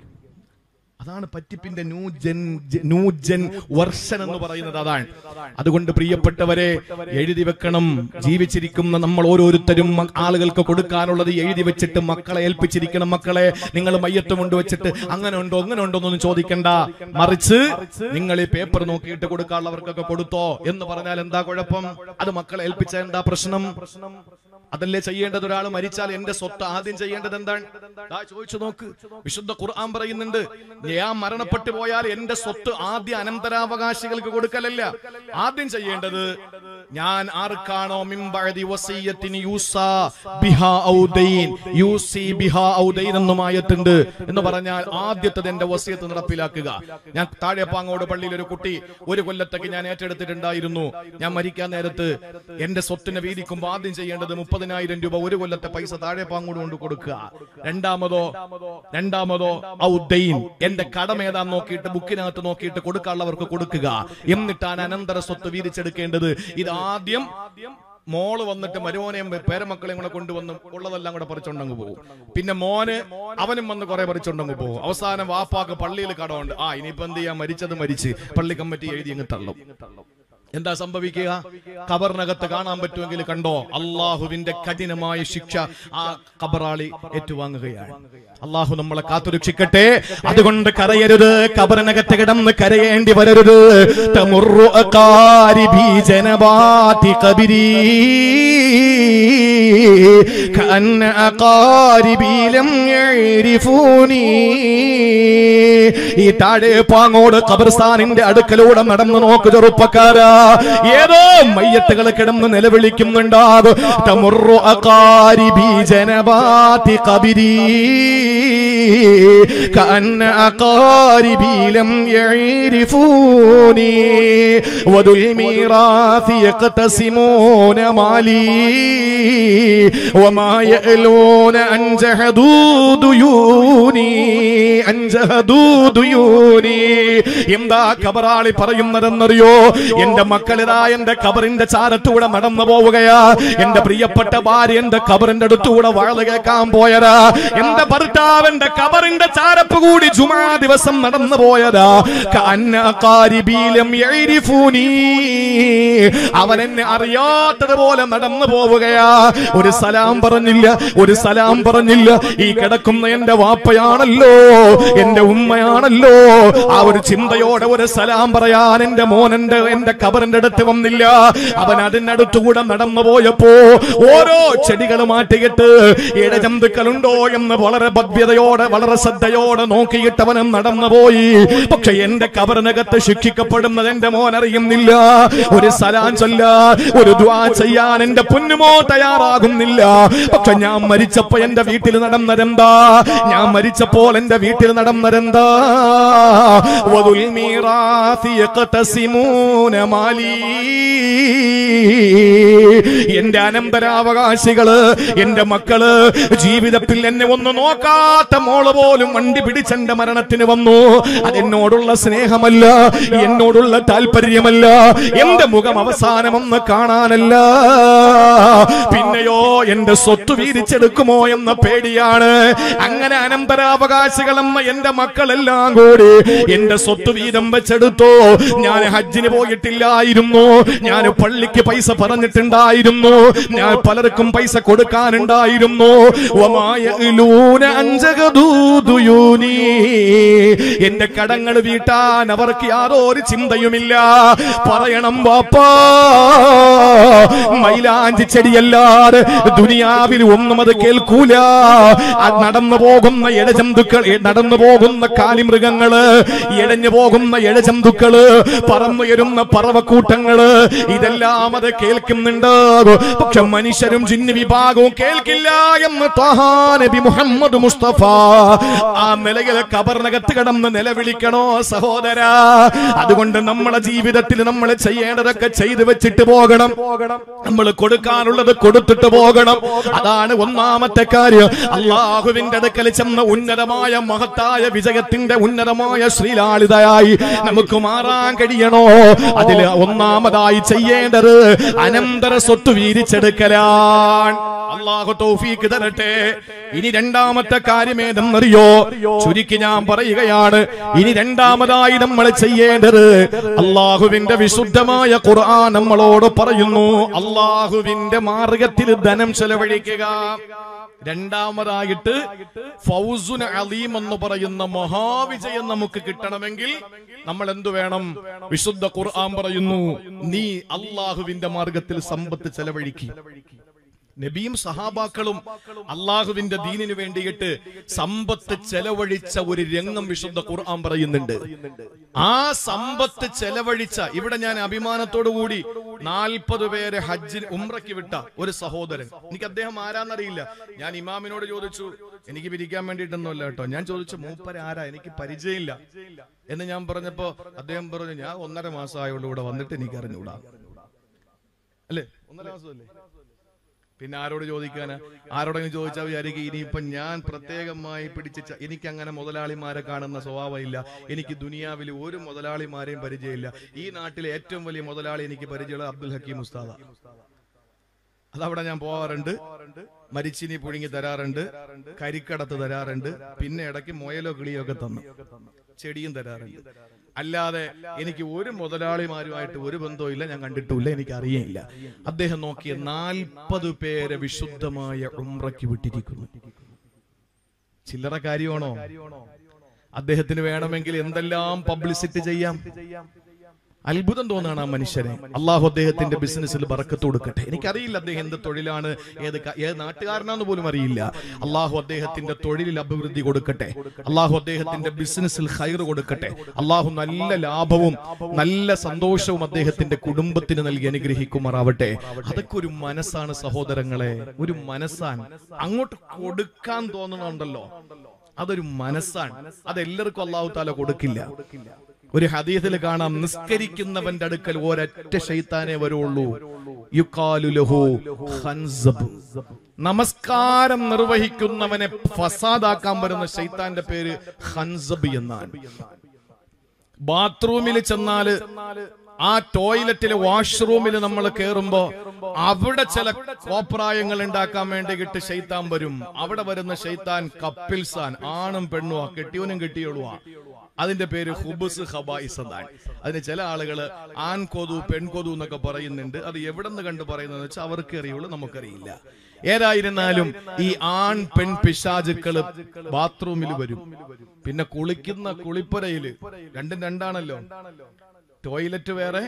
അതാണ് പറ്റിപ്പിന്റെ ന്യൂജൻ ന്യൂജൻ വർഷൻ എന്ന് പറയുന്നത് അതാണ് അതുകൊണ്ട് പ്രിയപ്പെട്ടവരെ എഴുതി വെക്കണം ജീവിച്ചിരിക്കുന്ന നമ്മൾ ഓരോരുത്തരും മ- ആളുകൾക്ക് കൊടുക്കാനുള്ളത് എഴുതി വെച്ചിട്ട് മക്കളെ ഏൽപ്പിച്ചിരിക്കണം മക്കളെ നിങ്ങൾ മയ്യത്ത് കൊണ്ട് വെച്ചിട്ട് അങ്ങനെ ഉണ്ടോ അങ്ങനെ ഉണ്ടോ എന്നൊന്നും ചോദിക്കണ്ട മറിച്ച് നിങ്ങൾ ഈ പേപ്പർ നോക്കിയിട്ട് കൊടുക്കാനുള്ളവർക്കൊക്കെ കൊടുത്തോ എന്ന് പറഞ്ഞാൽ എന്താ കുഴപ്പം അത് മക്കളെ ഏൽപ്പിച്ച എന്താ പ്രശ്നം അതല്ലേ ചെയ്യേണ്ടത് ഒരാൾ മരിച്ചാൽ എന്റെ സ്വത്ത് ആദ്യം ചെയ്യേണ്ടത് എന്താണ് ദാ ചോദിച്ചു നോക്ക് വിശുദ്ധ ഖുർആൻ പറയുന്നുണ്ട് ഞാൻ മരണപ്പെട്ടു പോയാൽ എന്റെ സ്വത്ത് ആദ്യ അനന്തരാവകാശികൾക്ക് കൊടുക്കലല്ല ആദ്യം ചെയ്യേണ്ടത് ഞാൻ ആർക്കാണോ മിമ്പഴതി വസീയത്തിന് യൂസാ ബിഹാ ഔദൈൻ യൂസി ബിഹാ ഔദൈൻ എന്നുമായിട്ടുണ്ട് എന്ന് പറഞ്ഞാൽ ആദ്യത്തത് എന്റെ വസീയത്ത് നടപ്പിലാക്കുക ഞാൻ താഴെപ്പാങ്ങോട് പള്ളിയിൽ ഒരു കുട്ടി ഒരു കൊല്ലത്തേക്ക് ഞാൻ ഏറ്റെടുത്തിട്ടുണ്ടായിരുന്നു ഞാൻ മരിക്കാൻ നേരത്ത് എന്റെ സ്വത്തിനെ വീതിക്കുമ്പോൾ ആദ്യം ചെയ്യേണ്ടത് മുപ്പതിനായിരം രൂപ ഒരു കൊല്ലത്തെ പൈസ താഴെ പാങ്ങോട് കൊണ്ട് കൊടുക്കുക രണ്ടാമതോ രണ്ടാമതോ ഔദൈൻ എന്റെ കടം ഏതാന്ന് നോക്കിയിട്ട് ബുക്കിനകത്ത് നോക്കിയിട്ട് കൊടുക്കാനുള്ളവർക്ക് കൊടുക്കുക എന്നിട്ടാണ് അനന്തര സ്വത്ത് വീതിച്ചെടുക്കേണ്ടത് ഇത് ആദ്യം മോള് വന്നിട്ട് മരുമോനെയും പേരമക്കളെയും കൂടെ കൊണ്ടുവന്ന് ഉള്ളതെല്ലാം കൂടെ പറിച്ചോണ്ടങ്ങ് പോകും പിന്നെ മോന് അവനും വന്ന് കുറെ പറിച്ചോണ്ടങ്ങ് പോകും അവസാനം വാപ്പാക്ക് പള്ളിയിൽ കടമുണ്ട് ആ ഇനിയിപ്പോ എന്ത് ചെയ്യാൻ മരിച്ചത് മരിച്ച് പള്ളി കമ്മിറ്റി എഴുതി അങ്ങ് തള്ളും എന്താ സംഭവിക്കുക ഖബറിനകത്ത് കാണാൻ പറ്റുമെങ്കിൽ കണ്ടോ അള്ളാഹുവിന്റെ കഠിനമായ ശിക്ഷ ആ ഖബറാളി ഏറ്റുവാങ്ങുകയാണ് അള്ളാഹു നമ്മളെ കാത്തുരക്ഷിക്കട്ടെ അതുകൊണ്ട് കരയരുത് ഖബറിനകത്ത് കിടന്ന് കരയേണ്ടി വരരുത് തമുറു അകാരിബി ജനബാതി ഖബരി كأن أقاربي لم يعرفوني ഈ താഴെ പാങ്ങോട് ഖബർസ്ഥാനിന്റെ അടുക്കലൂടെ നടന്നു നോക്ക് ചെറുപ്പക്കാരാ ഏതോ മയ്യത്തുകൾ കിടന്ന് നിലവിളിക്കുന്നുണ്ടാകും തമുറു അകാരിബി ജനബാതി ഖബരി كأن أقاربي لم يعرفوني وذو الميراث يقتسمون مالي وما يألون أن جهدوا ديوني أن جهدوا ديوني എന്താ ഖബറാളി പറയുന്നതെന്നറിയോ എന്റെ മക്കളിതാ എന്റെ ഖബറിന്റെ ചാരത്തൂടെ നടന്നു പോവുകയാ എന്റെ പ്രിയപ്പെട്ട ഭാര്യ എന്റെ ഖബറിന്റെ അടുത്തൂടെ വാഴ കേൾക്കാൻ പോയതാ എന്റെ ഭർത്താവ് എന്റെ ഖബറിന്റെ ചാരപ്പ് കൂടി ജുമാ ദിവസം നടന്നു പോയതാ കഅന്ന ഖാരിബീലം യഅരിഫൂനി അവൻ എന്നെ അറിയാത്തതുപോലെ നടന്നു പോവുകയാ ഒരു സലാം പറഞ്ഞില്ല ഒരു സലാം പറഞ്ഞില്ല ഈ കിടക്കുന്ന എന്റെ വാപ്പയാണല്ലോ എന്റെ ഉമ്മയാണല്ലോ ആ ഒരു ചിന്തയോടെ ഒരു സലാം പറയാൻ എന്റെ മോൻ എന്റെ എന്റെ കബറിന്റെ അടുത്ത് വന്നില്ല അവൻ അതിനടുത്തുകൂടെ നടന്നു പോയപ്പോ ഓരോ ചെടികൾ മാറ്റിയിട്ട് ഇടജന്തുക്കളുണ്ടോ എന്ന് വളരെ ഭവ്യതയോടെ വളരെ ശ്രദ്ധയോടെ നോക്കിയിട്ട് അവനും നടന്നുപോയി പക്ഷെ എന്റെ കബറിനകത്ത് ശിക്ഷിക്കപ്പെടുന്നത് എന്റെ മോൻ അറിയുന്നില്ല ഒരു സലാം ചൊല്ല ഒരു ദ്വാ ചെയ്യാൻ എന്റെ പൊന്നുമോ തയ്യാറാകുന്നില്ല പക്ഷെ ഞാൻ മരിച്ചപ്പോ എന്റെ വീട്ടിൽ നടന്നതെന്താ ഞാൻ മരിച്ചപ്പോൾ എന്റെ വീട്ടിൽ നടന്നതെന്താ വധുൽ മീറാസി യഖ്തസിമൂന മാലി എന്റെ അനന്തരാവകാശികള് എന്റെ മക്കള് ജീവിതത്തിൽ എന്നെ ഒന്ന് നോക്കാത്ത മോള് പോലും വണ്ടി പിടിച്ചെന്റെ മരണത്തിന് വന്നു അതെന്നോടുള്ള സ്നേഹമല്ല എന്നോടുള്ള താല്പര്യമല്ല എന്റെ മുഖം അവസാനമൊന്ന് കാണാനല്ല പിന്നെയോ എന്റെ സ്വത്ത് വീതിച്ചെടുക്കുമോ എന്ന പേടിയാണ് അങ്ങനെ അനന്തരാവകാശികളെന്ന എന്റെ മക്കളെല്ലാം കൂടി എന്റെ സ്വത്ത് വീതം വെച്ചെടുത്തോ ഞാൻ ഹജ്ജിന് പോയിട്ടില്ലായിരുന്നു ഞാൻ പള്ളിക്ക് പൈസ പറഞ്ഞിട്ടുണ്ടായിരുന്നു ഞാൻ പലർക്കും പൈസ കൊടുക്കാനുണ്ടായിരുന്നു വമായലൂന അഞ്ചകദൂതുയൂനി. എന്റെ കടങ്ങൾ വീട്ടാൻ അവർക്ക് യാതൊരു ചിന്തയുമില്ല പറയണം വാപ്പാ മൈലാഞ്ചി ചെടിയല്ലാതെ ദുനിയാവിൽ ഒന്നും അത് കേൾക്കൂല അത് നടന്നു പോകുന്ന ഇഴജന്തുക്കൾ നടന്നു പോകുന്ന കാലിമൃഗങ്ങള് ഇഴഞ്ഞു പോകുന്ന ഇഴജന്തുക്കള് പറന്നുയരുന്ന പറവക്കൂട്ടങ്ങള് ഇതെല്ലാം അത് കേൾക്കുന്നുണ്ടാകും പക്ഷെ മനുഷ്യരും ജിന്ന് വിഭാഗവും കേൾക്കില്ല എന്ന് ത്വഹാ നബി മുഹമ്മദ് മുസ്തഫ ആ നിലയിൽ കബറിനകത്ത് കിടന്ന് നിലവിളിക്കണോ സഹോദര അതുകൊണ്ട് നമ്മളെ ജീവിതത്തിൽ നമ്മൾ ചെയ്യേണ്ടതൊക്കെ ചെയ്തു വെച്ചിട്ട് പോകണം നമ്മൾ കൊടുക്കാനുള്ളത് കൊടുത്തിട്ട് പോകണം അതാണ് ഒന്നാമത്തെ കാര്യം അള്ളാഹുവിന്റെ അടുക്കൽ ചെന്ന ഉന്നതമായ മഹത്തായ വിജയത്തിന്റെ ഉന്നതമായ ശ്രീലാളിതയായി നമുക്ക് മാറാൻ കഴിയണോ അതില് ഒന്നാമതായി ചെയ്യേണ്ടത് അനന്തര സ്വത്ത് വീതിച്ചെടുക്കലാണ് അള്ളാഹു തൗഫീക്ക് തരട്ടെ ഇനി രണ്ടാമത്തെ കാര്യം ഏതെന്നറിയോ ചുരുക്കി ഞാൻ പറയുകയാണ് ഇനി രണ്ടാമതായി നമ്മൾ ചെയ്യേണ്ടത് അള്ളാഹുവിന്റെ വിശുദ്ധമായ ഖുർആൻ നമ്മളോട് പറയുന്നു അള്ളാഹുവിന്റെ മാർഗത്തിൽ ധനം ചെലവഴിക്കുക രണ്ടാമതായിട്ട് ഫൗസുൻ അലീം എന്ന് പറയുന്ന മഹാവിജയം നമുക്ക് കിട്ടണമെങ്കിൽ നമ്മൾ എന്തു വേണം വിശുദ്ധ ഖുർആൻ പറയുന്നു നീ അള്ളാഹുവിന്റെ മാർഗത്തിൽ സമ്പത്ത് ചെലവഴിക്കുക നബിയും സഹാബാക്കളും അള്ളാഹുവിന്റെ ദീനിനു വേണ്ടിയിട്ട് സമ്പത്ത് ചെലവഴിച്ച ഒരു രംഗം വിശുദ്ധ ഖുർആൻ പറയുന്നുണ്ട് ആ സമ്പത്ത് ചെലവഴിച്ച ഇവിടെ ഞാൻ അഭിമാനത്തോടു കൂടി നാൽപ്പത് പേരെ ഹജ്ജിന് ഉംറയ്ക്ക് വിട്ട ഒരു സഹോദരൻ എനിക്ക് അദ്ദേഹം ആരാന്നറിയില്ല ഞാൻ ഇമാമിനോട് ചോദിച്ചു എനിക്ക് പിരിക്കാൻ വേണ്ടിയിട്ടൊന്നുമല്ല കേട്ടോ ഞാൻ ചോദിച്ചു മൂപ്പര ആരാ എനിക്ക് പരിചയമില്ല എന്ന് ഞാൻ പറഞ്ഞപ്പോ അദ്ദേഹം പറഞ്ഞു ഞാൻ ഒന്നര മാസം ആയതുകൊണ്ട് ഇവിടെ വന്നിട്ട് എനിക്ക് അറിഞ്ഞൂടാ അല്ലേ ഒന്നര മാസമല്ലേ പിന്നെ ആരോട് ചോദിക്കാന് ആരോടെങ്കിലും ചോദിച്ചാൽ വിചാരിക്കും ഇനിയിപ്പൊ ഞാൻ പ്രത്യേകമായി പിടിച്ച ച- എനിക്ക് അങ്ങനെ മുതലാളിമാരെ കാണുന്ന സ്വഭാവമില്ല എനിക്ക് ദുനിയാവിൽ ഒരു മുതലാളിമാരെയും പരിചയമില്ല ഈ നാട്ടിലെ ഏറ്റവും വലിയ മുതലാളി എനിക്ക് പരിചയമുള്ള അബ്ദുൽ ഹക്കീം ഉസ്താദ അതവിടെ ഞാൻ പോവാറുണ്ട് മരിച്ചിനി പുഴുങ്ങി തരാറുണ്ട് കരിക്കടത്ത് തരാറുണ്ട് പിന്നെ ഇടയ്ക്ക് മുയലോ കിളിയോ ഒക്കെ തന്നു ചെടിയും തരാറുണ്ട് അല്ലാതെ എനിക്ക് ഒരു മുതലാളിമാരുമായിട്ട് ഒരു ബന്ധവുമില്ല ഞാൻ കണ്ടിട്ടുമില്ല എനിക്ക് അറിയില്ല അദ്ദേഹം നോക്കിയ നാൽപ്പത് പേരെ വിശുദ്ധമായ ഉംറയ്ക്ക് വിട്ടിരിക്കുന്നു ചില്ലറ കാര്യമാണോ അദ്ദേഹത്തിന് വേണമെങ്കിൽ എന്തെല്ലാം പബ്ലിസിറ്റി ചെയ്യാം അത്ഭുതം തോന്നാണ് ആ മനുഷ്യനെ അള്ളാഹു അദ്ദേഹത്തിന്റെ ബിസിനസ്സിൽ ബറക്കത്ത് കൊടുക്കട്ടെ എനിക്കറിയില്ല അദ്ദേഹം എന്ത് തൊഴിലാണ് ഏത് ക- ഏത് നാട്ടുകാരനാന്ന് പോലും അറിയില്ല അള്ളാഹു അദ്ദേഹത്തിന്റെ തൊഴിലിൽ അഭിവൃദ്ധി കൊടുക്കട്ടെ അള്ളാഹു അദ്ദേഹത്തിന്റെ ബിസിനസ്സിൽ ഹൈർ കൊടുക്കട്ടെ അള്ളാഹു നല്ല ലാഭവും നല്ല സന്തോഷവും അദ്ദേഹത്തിന്റെ കുടുംബത്തിന് നൽകി അനുഗ്രഹിക്കുമാറാവട്ടെ അതൊക്കെ ഒരു മനസ്സാണ് സഹോദരങ്ങളെ ഒരു മനസ്സാണ് അങ്ങോട്ട് കൊടുക്കാൻ തോന്നുന്നുണ്ടല്ലോ അതൊരു മനസ്സാണ് അത് എല്ലാവർക്കും അള്ളാഹു താല കൊടുക്കില്ല ഒരു ഹദീസിൽ കാണാം നിസ്കരിക്കുന്നവന്റെ അടുക്കൽ ഒരൊറ്റ ശൈത്താനേ വരുള്ളൂ യുക്കാലു ലഹു ഖൻസബ്. നമസ്കാരം നിർവഹിക്കുന്നവനെ ഫസാദാക്കാൻ വരുന്ന ശൈത്താന്റെ പേര് ഹൻസബ് എന്നാണ് ബാത്റൂമിൽ ചെന്നാല് ആ ടോയ്ലറ്റിലെ വാഷ്റൂമിൽ നമ്മൾ കയറുമ്പോ അവിടെ ചില കോപ്രായങ്ങൾ ഉണ്ടാക്കാൻ വേണ്ടിയിട്ട് ഷെയ്ത്താൻ വരും അവിടെ വരുന്ന ഷെയ്ത്താൻ കപ്പിൽസാൻ ആണും പെണ്ണും കെട്ടിയവനും കെട്ടിയോളുവാ അതിന്റെ പേര് ഹുബസ് ഹബായിസ് എന്നാണ് അതിന് ചില ആളുകള് ആൺകൊതു പെൺകൊതു എന്നൊക്കെ പറയുന്നുണ്ട് അത് എവിടെ നിന്ന് കണ്ട് പറയുന്നത് വെച്ചാൽ അവർക്ക് അറിയുള്ളൂ നമുക്കറിയില്ല ഏതായിരുന്നാലും ഈ ആൺ പെൺ പിശാചുക്കള് ബാത്റൂമിൽ വരും പിന്നെ കുളിക്കുന്ന കുളിപ്പുരയില് രണ്ടും രണ്ടാണല്ലോ ടോയ്ലറ്റ് വേറെ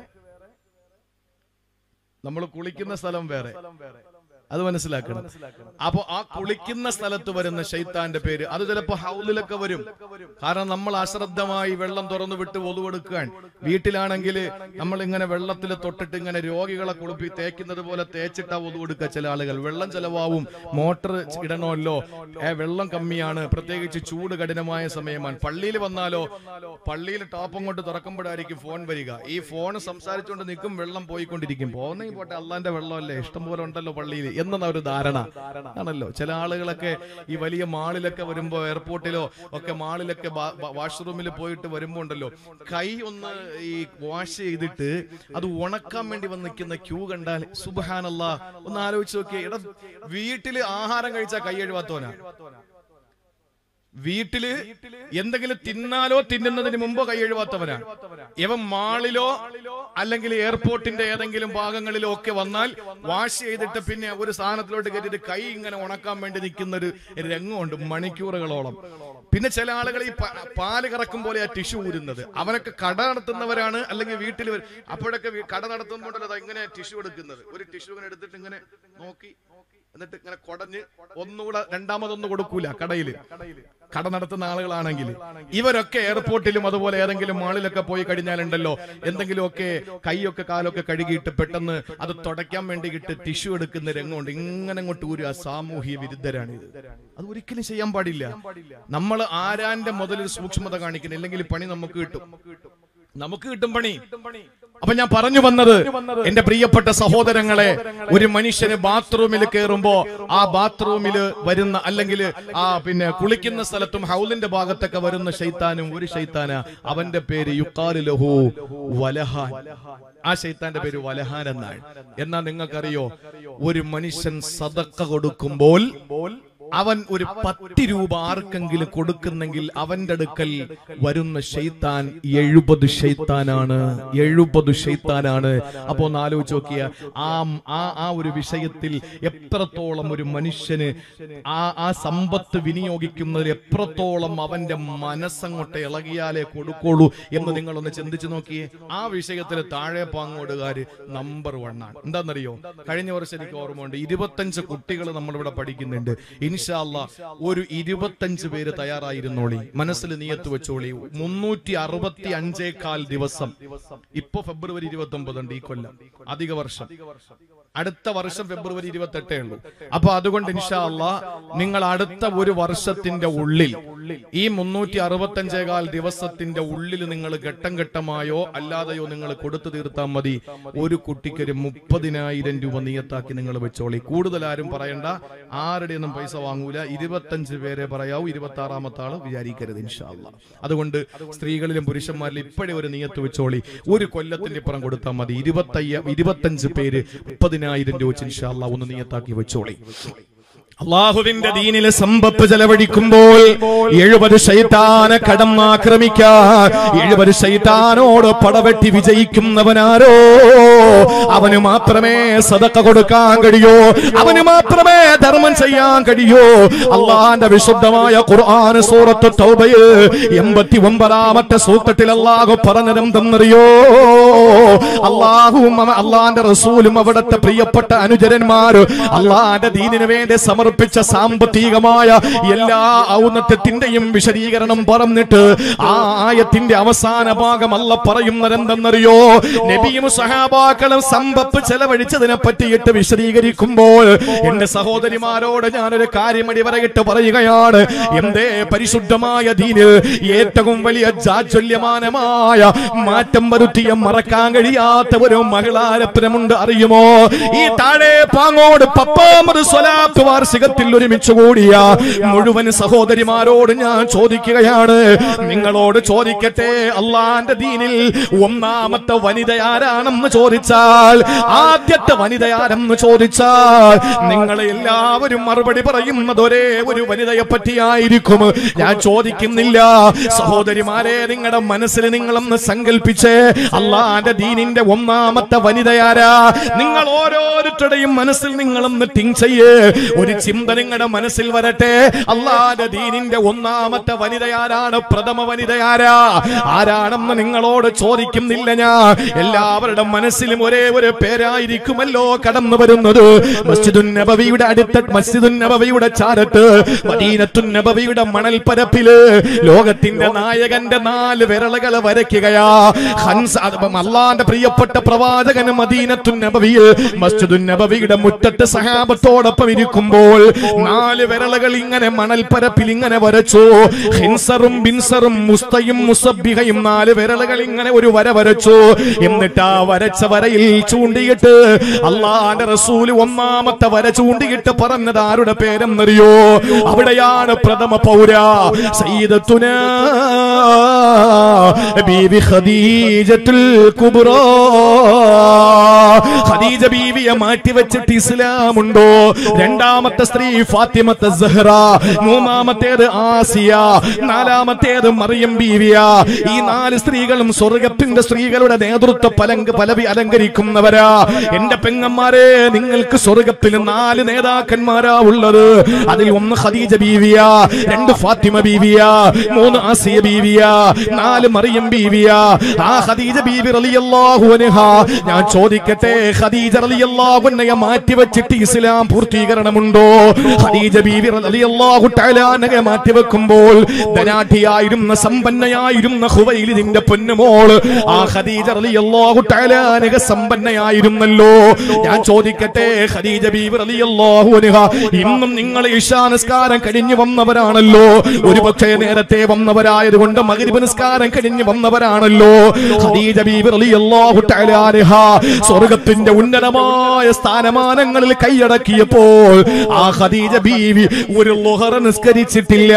നമ്മൾ കുളിക്കുന്ന സ്ഥലം വേറെ അത് മനസ്സിലാക്കണം അപ്പൊ ആ കുളിക്കുന്ന സ്ഥലത്ത് വരുന്ന ഷെയ്ത്താന്റെ പേര് അത് ചിലപ്പോ ഹൗലിലൊക്കെ വരും കാരണം നമ്മൾ അശ്രദ്ധമായി വെള്ളം തുറന്നു വിട്ട് ഒതുവെടുക്കാൻ വീട്ടിലാണെങ്കിൽ നമ്മൾ ഇങ്ങനെ വെള്ളത്തിൽ തൊട്ടിട്ട് ഇങ്ങനെ രോഗികളെ കുളിപ്പി തേക്കുന്നത് പോലെ തേച്ചിട്ടാ ഒതുവെടുക്കുക ചില ആളുകൾ വെള്ളം ചെലവാവും മോട്ടർ ഇടണമല്ലോ ഏ, വെള്ളം കമ്മിയാണ് പ്രത്യേകിച്ച് ചൂട് കഠിനമായ സമയമാണ് പള്ളിയിൽ വന്നാലോ പള്ളിയിൽ ടോപ്പ് അങ്ങോട്ട് തുറക്കുമ്പോഴായിരിക്കും ഫോൺ വരിക ഈ ഫോൺ സംസാരിച്ചുകൊണ്ട് നിൽക്കും വെള്ളം പോയിക്കൊണ്ടിരിക്കും പോകുന്നെങ്കിൽ പോട്ടെ അള്ളാന്റെ വെള്ളമല്ലേ ഇഷ്ടം പോലെ ഉണ്ടല്ലോ പള്ളിയിൽ എന്ന ഒരു ധാരണ ആണല്ലോ ചില ആളുകളൊക്കെ ഈ വലിയ മാളിലൊക്കെ വരുമ്പോ എയർപോർട്ടിലോ ഒക്കെ മാളിലൊക്കെ വാഷ്റൂമിൽ പോയിട്ട് വരുമ്പോ ഉണ്ടല്ലോ കൈ ഒന്ന് ഈ വാഷ് ചെയ്തിട്ട് അത് ഉണക്കാൻ വേണ്ടി വന്ന് നിൽക്കുന്ന ക്യൂ കണ്ടാൽ സുബഹാനല്ല ഒന്ന് ആലോചിച്ച് നോക്കിയേ എടാ വീട്ടില് ആഹാരം കഴിച്ചാൽ കൈ എഴുവാത്തോനാ വീട്ടില് എന്തെങ്കിലും തിന്നാലോ തിന്നുന്നതിന് മുമ്പോ കൈ എഴുവാത്തവനാണ് ഇവൻ മാളിലോ അല്ലെങ്കിൽ എയർപോർട്ടിന്റെ ഏതെങ്കിലും ഭാഗങ്ങളിലോ ഒക്കെ വന്നാൽ വാഷ് ചെയ്തിട്ട് പിന്നെ ഒരു സാധനത്തിലോട്ട് കയറ്റിട്ട് കൈ ഇങ്ങനെ ഉണക്കാൻ വേണ്ടി നിൽക്കുന്ന ഒരു രംഗമുണ്ട് മണിക്കൂറുകളോളം പിന്നെ ചില ആളുകൾ ഈ പ- പാല് കറക്കും പോലെ ആ ടിഷ്യൂ ഊരുന്നത് അവനൊക്കെ കട നടത്തുന്നവരാണ് അല്ലെങ്കിൽ വീട്ടിൽ വരും. അപ്പോഴൊക്കെ വീ- കട നടത്തുമ്പോഴല്ലോ ദാ ഇങ്ങനെ ടിഷ്യൂ എടുക്കുന്നത് ഒരു ടിഷ്യൂ ഇങ്ങനെ എടുത്തിട്ട് ഇങ്ങനെ നോക്കി എന്നിട്ട് ഇങ്ങനെ കൊടഞ്ഞ് ഒന്നുകൂടെ രണ്ടാമതൊന്നും കൊടുക്കൂല കടയില് കട നടത്തുന്ന ആളുകളാണെങ്കിൽ ഇവരൊക്കെ എയർപോർട്ടിലും അതുപോലെ ഏതെങ്കിലും മാളിലൊക്കെ പോയി കഴിഞ്ഞാലുണ്ടല്ലോ എന്തെങ്കിലുമൊക്കെ കൈയൊക്കെ കാലൊക്കെ കഴുകിയിട്ട് പെട്ടെന്ന് അത് തുടയ്ക്കാൻ വേണ്ടിയിട്ട് ടിഷ്യൂ എടുക്കുന്ന രംഗമുണ്ട് ഇങ്ങനെ അങ്ങോട്ട് ഒരു സാമൂഹ്യ വിരുദ്ധരാണ് ഇത് അത് ഒരിക്കലും ചെയ്യാൻ പാടില്ല നമ്മൾ ആരാന്റെ മുതലിൽ സൂക്ഷ്മത കാണിക്കണം ഇല്ലെങ്കിൽ പണി നമുക്ക് കിട്ടും നമുക്ക് കിട്ടും പണി അപ്പൊ ഞാൻ പറഞ്ഞു വന്നത് എന്റെ പ്രിയപ്പെട്ട സഹോദരങ്ങളെ ഒരു മനുഷ്യന് ബാത്റൂമിൽ കയറുമ്പോ ആ ബാത്റൂമിൽ വരുന്ന അല്ലെങ്കിൽ ആ പിന്നെ കുളിക്കുന്ന സ്ഥലത്തും ഹൗലിന്റെ ഭാഗത്തൊക്കെ വരുന്ന ശൈത്താനും ഒരു ശൈത്താന അവന്റെ പേര് യുക്കാലു ലഹു വലഹാൻ ആ ശൈത്താന്റെ പേര് വലഹാൻ എന്നാണ് എന്നാ നിങ്ങൾക്കറിയോ ഒരു മനുഷ്യൻ സതക്ക കൊടുക്കുമ്പോൾ അവൻ ഒരു പത്ത് രൂപ ആർക്കെങ്കിലും കൊടുക്കുന്നെങ്കിൽ അവന്റെ അടുക്കൽ വരുന്ന ഷെയ്ത്താൻ എഴുപത് ഷെയ്ത്താനാണ് എഴുപത് ഷെയ്ത്താനാണ് അപ്പൊ ഒന്ന് ആലോചിച്ച് നോക്കിയ ആ ആ ആ ഒരു വിഷയത്തിൽ എത്രത്തോളം ഒരു മനുഷ്യന് ആ ആ സമ്പത്ത് വിനിയോഗിക്കുന്നതിൽ എത്രത്തോളം അവന്റെ മനസ്സങ്ങോട്ട് ഇളകിയാലേ കൊടുക്കുള്ളൂ എന്ന് നിങ്ങളൊന്ന് ചിന്തിച്ചു നോക്കിയേ ആ വിഷയത്തിൽ താഴെ പാങ്ങോടുകാര് നമ്പർ വൺ ആണ് എന്താണെന്നറിയോ കഴിഞ്ഞ വർഷം എനിക്ക് ഓർമ്മയുണ്ട് ഇരുപത്തഞ്ച് കുട്ടികൾ നമ്മളിവിടെ പഠിക്കുന്നുണ്ട് ഇൻഷാല്ല ഒരു ഇരുപത്തഞ്ച് പേര് തയ്യാറായിരുന്നോളി മനസ്സിൽ നീയത്ത് വെച്ചോളി മുന്നൂറ്റി അറുപത്തി അഞ്ചേകാൽ ദിവസം ഇപ്പൊ ഫെബ്രുവരി ഇരുപത്തി ഒമ്പതുണ്ട് ഈ കൊല്ലം അധിക വർഷം അടുത്ത വർഷം ഫെബ്രുവരി ഇരുപത്തെട്ടേ ഉള്ളൂ അപ്പൊ അതുകൊണ്ട് ഇൻഷാല്ല നിങ്ങൾ അടുത്ത ഒരു വർഷത്തിന്റെ ഉള്ളിൽ ഈ മുന്നൂറ്റി അറുപത്തഞ്ചേകാൽ ദിവസത്തിന്റെ ഉള്ളിൽ നിങ്ങൾ ഘട്ടം ഘട്ടമായോ അല്ലാതെയോ നിങ്ങൾ കൊടുത്തു തീർത്താൽ മതി ഒരു കുട്ടിക്ക് ഒരു മുപ്പതിനായിരം രൂപ നീയത്താക്കി നിങ്ങൾ വെച്ചോളി കൂടുതൽ ആരും പറയണ്ട ആരുടെയൊന്നും പൈസ വാങ്ങൂല ഇരുപത്തഞ്ച് പേരെ പറയാവൂ ഇരുപത്തി ആറാമത്തെ ആള് വിചാരിക്കരുത് ഇൻഷാല്ല അതുകൊണ്ട് സ്ത്രീകളിലും പുരുഷന്മാരിലും ഇപ്പോഴേ ഒരു നീയത്ത് വെച്ചോളി ഒരു കൊല്ലത്തിന്റെ ഇപ്പുറം കൊടുത്താൽ മതി ഇരുപത്തയ്യ ഇരുപത്തഞ്ച് പേര് മുപ്പതിനായിരം രൂപ വെച്ച് ഇൻഷാല്ല ഒന്ന് നീയത്താക്കി വെച്ചോളി അള്ളാഹുവിന്റെ ദീനില് സമ്പത്ത് ചെലവഴിക്കുമ്പോൾ എഴുപത് ശൈത്താനെ കടന്നാക്രമിക്കാൻ എഴുപത് ശൈത്താനോട് പടവെട്ടി വിജയിക്കുന്നവനാരോ അവന് മാത്രമേ സദക്ക കൊടുക്കാൻ കഴിയൂ അവന് മാത്രമേ ധർമ്മം ചെയ്യാൻ കഴിയൂ അള്ളാന്റെ വിശുദ്ധമായ ഖുർആൻ സൂറത്ത് തൗബയിൽ എൺപത്തി ഒമ്പതാമത്തെ സൂത്രത്തിൽ അള്ളാഹു പറഞ്ഞതെന്തെന്നറിയോ അള്ളാഹുവും അവ- അള്ളാന്റെ റസൂലും അവിടുത്തെ പ്രിയപ്പെട്ട അനുചരന്മാര് അള്ളാന്റെ ദീനിനു വേണ്ടി സമർപ്പിച്ച സാമ്പത്തികമായ എല്ലാ ഔന്നത്യത്തിന്റെയും വിശദീകരണം പറഞ്ഞിട്ട് ആ ആയത്തിന്റെ അവസാന ഭാഗം അല്ല പറയുന്നതെന്തെന്നറിയോ നബിയും സഹാബാക്കളും സമ്പത്ത് ചെലവഴിച്ചതിനെ പറ്റിയിട്ട് വിശദീകരിക്കുമ്പോൾ എന്റെ സഹോദരിമാരോട് ഞാനൊരു കാര്യം അടിവരയിട്ട് പറയുകയാണ് എന്തേ പരിശുദ്ധമായ ദീനിൽ ഏറ്റവും വലിയ ജാജ്വല്യമാനമായ മാറ്റം വരുത്തിയ മറക്കാൻ കഴിയാത്ത ഒരു മകളാരപ്പനമുണ്ട് അറിയുമോ ഈ താഴെ പാങ്ങോട് പപ്പാമത് സ്വലാത്ത് വാർഷികത്തിൽ ഒരുമിച്ച് കൂടിയ മുഴുവൻ സഹോദരിമാരോട് ഞാൻ ചോദിക്കുകയാണ് നിങ്ങളോട് ചോദിക്കട്ടെ അള്ളാന്റെ ദീനിൽ ഒന്നാമത്തെ വനിത ആരാണെന്ന് ചോദിച്ചാൽ ആദ്യത്തെ വനിത ആരെന്ന് ചോദിച്ചാൽ നിങ്ങൾ എല്ലാവരും മറുപടി പറയുന്നത് ഒരേ ഒരു വനിതയെ പറ്റിയായിരിക്കും ഞാൻ ചോദിക്കുന്നില്ല സഹോദരിമാരെ നിങ്ങളുടെ മനസ്സിൽ നിങ്ങളൊന്ന് സങ്കല്പിച്ച് അള്ളാന്റെ ദീനിന്റെ ഒന്നാമത്തെ വനിതയാരാ നിങ്ങൾ ഓരോരുത്തരുടെയും മനസ്സിൽ നിങ്ങളൊന്ന് തിങ് ചെയ്യ് ഒരു ചിന്ത നിങ്ങളുടെ മനസ്സിൽ വരട്ടെ അള്ളാന്റെ ദീനിന്റെ ഒന്നാമത്തെ വനിതയാരാണ് പ്രഥമ വനിതയാരാ ആരാണെന്ന് നിങ്ങളോട് ചോദിക്കുന്നില്ല ഞാൻ എല്ലാവരുടെ മനസ്സിലും ഒരേ ഒരു പേരായിരിക്കുമല്ലോ കടന്നു വരുന്നത് മസ്ജിദുൻ നബവിയുടെ അടുത്ത മസ്ജിദുൻ നബവിയുടെ ചാരത്ത് മദീനത്തുൻ നബവിയുടെ മണൽപ്പരപ്പില് ലോകത്തിന്റെ നായകന്റെ നാല് വിരളുകൾ വരയ്ക്കുകയാ ഹൻസ അത് അള്ളാന്റെ പ്രിയപ്പെട്ട പ്രവാചകൻ മദീനത്തുൻ നബവിയിൽ മസ്ജിദുൻ നബവിയുടെ മുറ്റത്ത് സഹാബത്തോടൊപ്പം ഇരിക്കുമ്പോൾ നാല് വിരളുകൾ ഇങ്ങനെ മണൽപ്പരപ്പിൽ ഇങ്ങനെ വരച്ചു ഹിൻസറും ബിൻസറും മുസ്തയും മുസബിഹയും നാല് വിരളുകൾ ഇങ്ങനെ ഒരു വര വരച്ചു എന്നിട്ട് ആ വരച്ച വരയിൽ ചൂണ്ടിയിട്ട് അള്ളാന്റെ റസൂല് ഒന്നാമത്തെ വര ചൂണ്ടിയിട്ട് പറഞ്ഞത് ആരുടെ പേരെന്നറിയോ അവിടെയാണ് പ്രഥമ പൗര സയ്യിദത്തുന ബീവി ഖദീജത്തുൽ കുബ്രാ ഖദീജ ബീവിയെ മാറ്റി വെച്ചിട്ട് ഇസ്ലാമുണ്ടോ രണ്ടാമത്തെ സ്ത്രീ ഫാത്തിമത്തെ സഹ്റ മൂന്നാമത്തേത് ആസിയ നാലാമത്തേത് മറിയം ബീവിയ ഈ നാല് സ്ത്രീകളും സ്വർഗത്തിന്റെ സ്ത്രീകളുടെ നേതൃത്വ പലങ്ക പലവി അലങ്കരിക്കുന്നവരാ എന്റെ പെങ്ങന്മാരെ നിങ്ങൾക്ക് സ്വർഗത്തിൽ നാല് നേതാക്കന്മാരാ ഉള്ളത് അതിൽ ഒന്ന് ഖദീജ ബീവിയ രണ്ട് ഫാത്തിമ ബീവിയ മൂന്ന് ആസിയ ബീവിയ നാല് മറിയം ബീവിയ ആ ഖദീജ ബീവി റളിയല്ലാഹു അൻഹ ഞാൻ ചോദിക്കട്ടെ ഖദീജ റളിയല്ലാഹു അൻഹയെ മാറ്റി വെച്ചിട്ട് ഇസ്ലാം പൂർത്തീകരണമുണ്ടോ ഖദീജ ബീവി റളിയല്ലാഹു തആല അൻഹയെ മാറ്റി വെക്കുമ്പോൾ ധനാഠ്യയായിരുന്ന സമ്പന്നയായിരുന്ന ഹുവൈലിദിന്റെ പൊന്നുമോൾ ആ ഖദീജ റളിയല്ലാഹു തആല അൻഹ സമ്പന്നയായിരുന്നല്ലോ ഞാൻ ചോദിക്കട്ടെ ഖദീജ ബീവി റളിയല്ലാഹു അൻഹ ഇന്നും നിങ്ങൾ ഇശാ നിസ്കാരം കഴിഞ്ഞു വന്നവരാണല്ലോ ഒരുപക്ഷെ നേരത്തെ വന്നവരായതുകൊണ്ട് മഗ്രിബ് നിസ്കാരം കഴിഞ്ഞു വന്നവരാണല്ലോ ഖദീജ ബീവി റളിയല്ലാഹു തആല അൻഹ സ്വർഗത്തിന്റെ ഉന്നതമായ സ്ഥാനമാനങ്ങളിൽ കൈയടക്കിയപ്പോൾ ആ ഖദീജ ബീവി ഒരു ലുഹർ നിസ്കരിച്ചിട്ടില്ല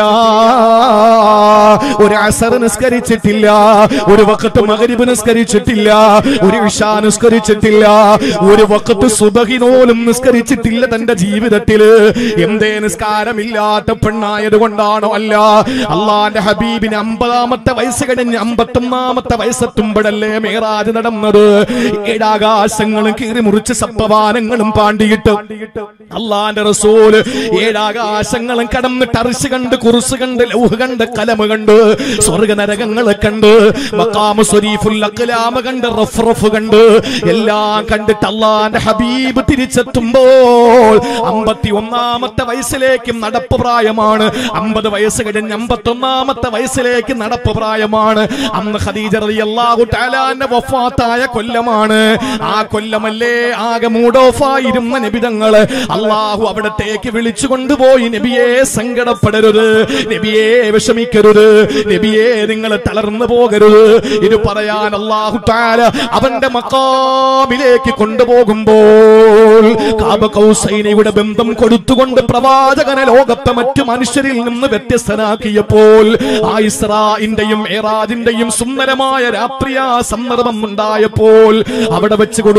ഒരു അസർ നിസ്കരിച്ചിട്ടില്ല ഒരു വക്കത്ത് മഗ്രിബ് നിസ്കരിച്ചിട്ടില്ല ഒരു ഇഷാ നിസ്കരിച്ചിട്ടില്ല ഒരു വക്കത്ത് സുബഹി പോലും നിസ്കരിച്ചിട്ടില്ല തന്റെ ജീവിതത്തില് എന്തേ നിസ്കാരമില്ലാത്ത പെണ്ണായത് കൊണ്ടാണോ അല്ല അള്ളാന്റെ ഹബീബിന് അമ്പതാമത്തെ വയസ്സ് കഴിഞ്ഞ് അമ്പത്തൊന്നാമത്തെ വയസ്സെത്തുമ്പോഴല്ലേ മേറാജ് നടന്നത് ഏഴാകാശങ്ങളും കീറി മുറിച്ച് സപ്പവാനങ്ങളും പാണ്ടിയിട്ട് അള്ളാന്റെ റസൂല് ഏഴാകാശങ്ങളും കടന്നിട്ട് അറിശ് കണ്ട് കുറുസ് കണ്ട് ലൗഹ് കണ്ട് കലമ കണ്ട് സ്വർഗ നരകങ്ങളെ കണ്ട് മക്കാമ സ്വരീഫുൽ അക്ലാമ കണ്ട് റഫ് റഫ് കണ്ട് എല്ലാം കണ്ടിട്ട് അള്ളാന്റെ ഹബീബ് തിരിച്ചെത്തുമ്പോൾ അമ്പത്തി ഒന്നാമത്തെ വയസ്സിലേക്ക് നടപ്പ് പ്രായമാണ് അമ്പത് വയസ്സ് കഴിഞ്ഞ് അമ്പത്തി ഒന്നാമത്തെ വയസ്സിലേക്ക് നടപ്പ് പ്രായമാണ് അന്ന് ഖദീജ റളിയല്ലാഹു തആലാന്റെ വഫാത്തായ കൊല്ലമാണ് ആ കൊല്ലമല്ലേ ആകെ മൂഡോഫായിരുന്ന നബിതങ്ങള് അള്ളാഹു അവിടത്തേക്ക് വിളിച്ചു കൊണ്ടുപോയി നബിയെ സങ്കടപ്പെടരുത് നബിയെ വിഷമിക്കരുത് നബിയെ നിങ്ങൾ തളർന്നു പോകരുത് ഇത് പറയാൻ അള്ളാഹു താല അവന്റെ മക്കാമിലേക്ക് കൊണ്ടുപോകുമ്പോൾ കാബ കൗസൈനയുടെ ബന്ധം കൊടുത്തുകൊണ്ട് പ്രവാചകനെ ലോകത്തെ മറ്റു മനുഷ്യരിൽ നിന്ന് വ്യത്യസ്തനാക്കിയപ്പോൾ ആ ഇസ്രായിന്റെയും ഏറാജിന്റെയും സുന്ദരമായ രാത്രിയാ സന്ദർഭം ഉണ്ടായപ്പോൾ അവിടെ വെച്ച് കൊടുത്ത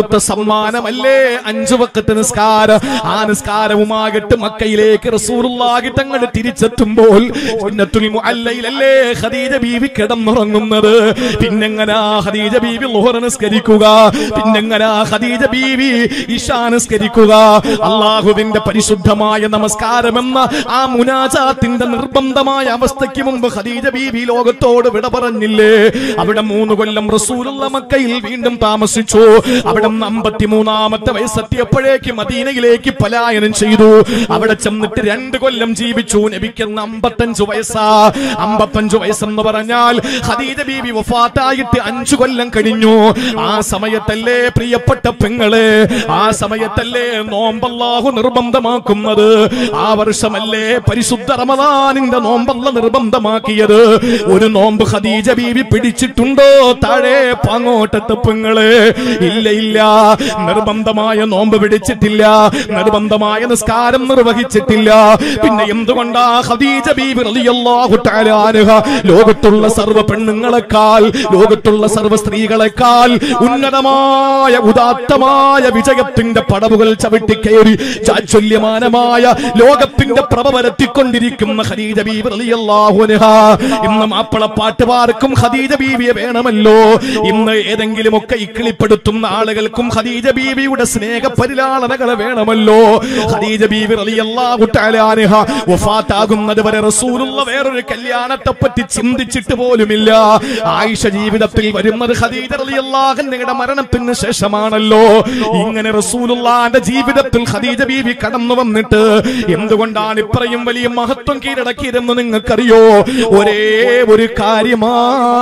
കൊടുത്ത സമ്മാനമല്ലേ അഞ്ചു വക്കത്ത് നിസ്കാരം ആ നിസ്കാരവുമാകട്ട് മക്കയിലേക്ക് റസൂറുള്ളാഹി തങ്ങൾ തിരിച്ചെത്തുമ്പോൾ ജന്നത്തുൽ മുഅല്ലയിലല്ലേ ഖദീജ ബീവി കിടന്നുറങ്ങുന്നത് പിന്നെങ്ങനാ ഖദീജ ബീവി ളുഹർ നിസ്കരിക്കുക പിന്നെങ്ങനാ ഖദീജ ബീവി ഇശാ നിസ്കരിക്കുക അള്ളാഹുവിന്റെ പരിശുദ്ധമായ നമസ്കാരമെന്ന ആ മുനാജാത്തിന്റെ നിർബന്ധമായ അവസ്ഥയ്ക്ക് മുമ്പ് ഖദീജ ബീവി ലോകത്തോട് വിട പറഞ്ഞില്ലേ അവിടെ മൂന്ന് കൊല്ലം റസൂലുള്ള മക്കയിൽ വീണ്ടും താമസിച്ചു അവിടെ അമ്പത്തിമൂന്നാമത്തെ വയസ്സെത്തിയപ്പോഴേക്ക് മദീനയിലേക്ക് പലായനം ചെയ്തു അവിടെ ചെന്നിട്ട് രണ്ട് കൊല്ലം ജീവിച്ചു നബിക്കുന്ന അമ്പത്തഞ്ചു വയസ്സാ അമ്പത്തഞ്ചു വയസ്സെന്ന് പറഞ്ഞാൽ ഖദീജ ബീവി വഫാത്തായിട്ട് അഞ്ചു കൊല്ലം കഴിഞ്ഞു ആ സമയത്തല്ലേ പ്രിയപ്പെട്ട പെങ്ങളെ ആ സമയത്തല്ലേ നോമ്പല്ലാഹു നിർബന്ധമാക്കുന്നത് ആ വർഷമല്ലേ പരിശുദ്ധ റമദാനിന്റെ നോമ്പല്ല നിർബന്ധമാക്കിയത് ഒരു നോമ്പ് ഖദീജ ബീവി പിടിച്ചിട്ടുണ്ടോ താഴെ പാങ്ങോട്ടത്തെ പെങ്ങളെ ഇല്ല ഇല്ല നിർബന്ധമായ നോമ്പ് പിടിച്ചിട്ടില്ല നിർബന്ധമായ നിസ്കാരം നിർവഹിച്ചിട്ടില്ല പിന്നെ എന്തുകൊണ്ടാ ഖദീജ ബീവി റളിയല്ലാഹു തആല അൻഹ ലോകത്തുള്ള സർവ്വ പെണ്ണുങ്ങളെക്കാൾ ലോകത്തുള്ള സർവ്വ സ്ത്രീകളെക്കാൾ ഉന്നതമായ ഉദാത്തമായ വിജയത്തിന്റെ പടവുകൾ ചവിട്ടിക്കയറി ചാച്ചല്യമാനമായ ലോകത്തിന്റെ പ്രഭ പരത്തിക്കൊണ്ടിരിക്കുന്ന ഖദീജ ബീവി റളിയല്ലാഹു അൻഹ ഇന്ന് മാപ്പിളപ്പാട്ടുകാർക്കും ഖദീജ ബീവിയെ വേണമല്ലോ ഇന്ന് ഏതെങ്കിലുമൊക്കെ ഇക്കിളിപ്പെടുത്തുന്ന ആളുകൾക്കും ഖദീജ ബീവിയുടെ സ്നേഹ പരിലാളനകൾ വേണമല്ലോ ഖദീജ ബീവി റളിയല്ലാഹു തആല അൻഹ വഫാത്താകുന്നത് വരെ റസൂലുള്ള വേറൊരു കല്യാണത്തെ പറ്റി ചിന്തിച്ചിട്ട് പോലുമില്ല ആയിഷ ജീവിതത്തിൽ വരുന്നത് ഖദീജ റളിയല്ലാഹു അൻഹയുടെ മരണത്തിന് ശേഷമാണല്ലോ ഇങ്ങനെ റസൂലുള്ളാന്റെ ജീവിതത്തിൽ ഖദീജ ബീവി കടന്നു വന്നിട്ട് എന്തുകൊണ്ടാണ് ഇത്രയും വലിയ മഹത്വം കീഴടക്കിയതെന്ന് നിങ്ങൾക്കറിയോ ഒരേ ഒരു കാര്യമാ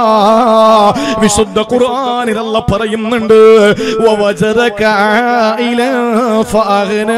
വിശുദ്ധ ഖുർആനിൽ അല്ല പറയുന്നുണ്ട് വവജറക ആയില ഫഅഗ്നാ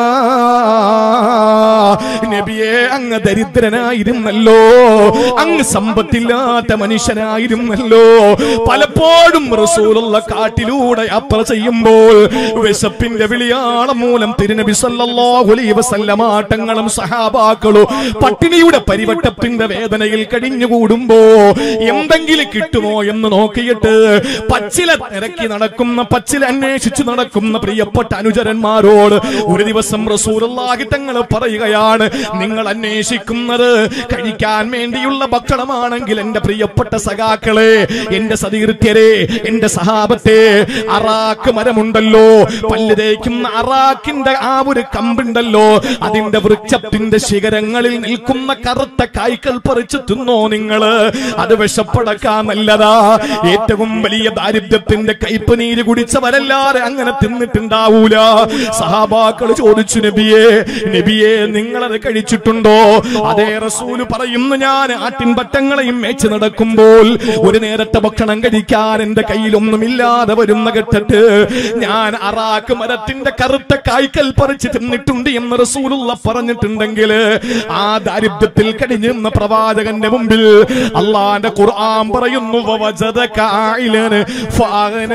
നബിയെ അങ്ങ് ദരിദ്രനായിരുന്നല്ലോ അങ്ങ് സമ്പത്തില്ലാത്ത മനുഷ്യനായിരുന്നല്ലോ പലപ്പോഴും റസൂലുള്ള കാട്ടിലൂടെ യാത്ര ചെയ്യുമ്പോൾ വിശപ്പിന്റെ വിളിയാളം മൂലം തിരുനബി സല്ലല്ലാഹു അലൈഹി വസല്ലമ ആട്ടങ്ങളും സഹാബാക്കളും പട്ടിണിയുടെ പരിവട്ടത്തിന്റെ വേദനയിൽ കഴിഞ്ഞുകൂടുമ്പോ എന്തെങ്കിലും കിട്ടുമോ എന്ന് നോക്കിയിട്ട് പച്ചില നിരക്കി നടക്കുന്ന പച്ചില അന്വേഷിച്ച് നടക്കുന്ന പ്രിയപ്പെട്ട അനുചരന്മാരോട് ഒരു ദിവസം റസൂലുള്ളാഹി തങ്ങൾ പറയുകയാണ് നിങ്ങൾ അന്വേഷിക്കുന്നത് കഴിക്കാൻ വേണ്ടിയുള്ള ഭക്ഷണമാണെങ്കിൽ എന്റെ പ്രിയപ്പെട്ട സഖാക്കളെ എന്റെ സതീർത്ഥ്യരെ എന്റെ സഹാബത്തെ അറാക്ക് മരമുണ്ടല്ലോ പല്ല് തേക്കുന്ന അറാക്കിന്റെ ആ ഒരു കമ്പുണ്ടല്ലോ അതിന്റെ വൃക്ഷത്തിന്റെ ശിഖരങ്ങളിൽ നിൽക്കുന്ന കറുത്ത കായ്ക്കൾ പറിച്ചു തിന്നോ നിങ്ങള് അത് വിഷപ്പടക്കാൻ നല്ലതാ ഏറ്റവും വലിയ ദാരിദ്ര്യത്തിന്റെ കയ്പ് നീര് കുടിച്ചവരല്ലാതെ അങ്ങനെ തിന്നിട്ടുണ്ടാവൂല സഹാബാക്കൾ ചോദിച്ചു നബിയെ നബിയെ നിങ്ങളത് കഴിച്ചിട്ടുണ്ടോ അതേ റസൂല് പറയുന്നു ഞാൻ ആട്ടിൻ പറ്റങ്ങളെയും മേച്ച് നടക്കുമ്പോൾ ഒരു നേരത്തെ ഭക്ഷണം കഴിക്കാൻ എന്റെ കയ്യിലൊന്നുമില്ലാതെ വരുന്ന ഘട്ടത്ത് ഞാൻ അറാക്ക് മരത്തിന്റെ കറുത്ത കായ്ക്കൽ പറിച്ച് തിന്നിട്ടുണ്ട് എന്ന് റസൂലുള്ള പറഞ്ഞിട്ടുണ്ടെങ്കിൽ ആ ദാരിദ്ര്യത്തിൽ കഴിഞ്ഞുന്ന പ്രവാചകന്റെ മുമ്പിൽ അള്ളാന്റെ ഖുർആൻ പറയുന്നു വവജദക ആയിലൻ ഫഅഗ്നാ.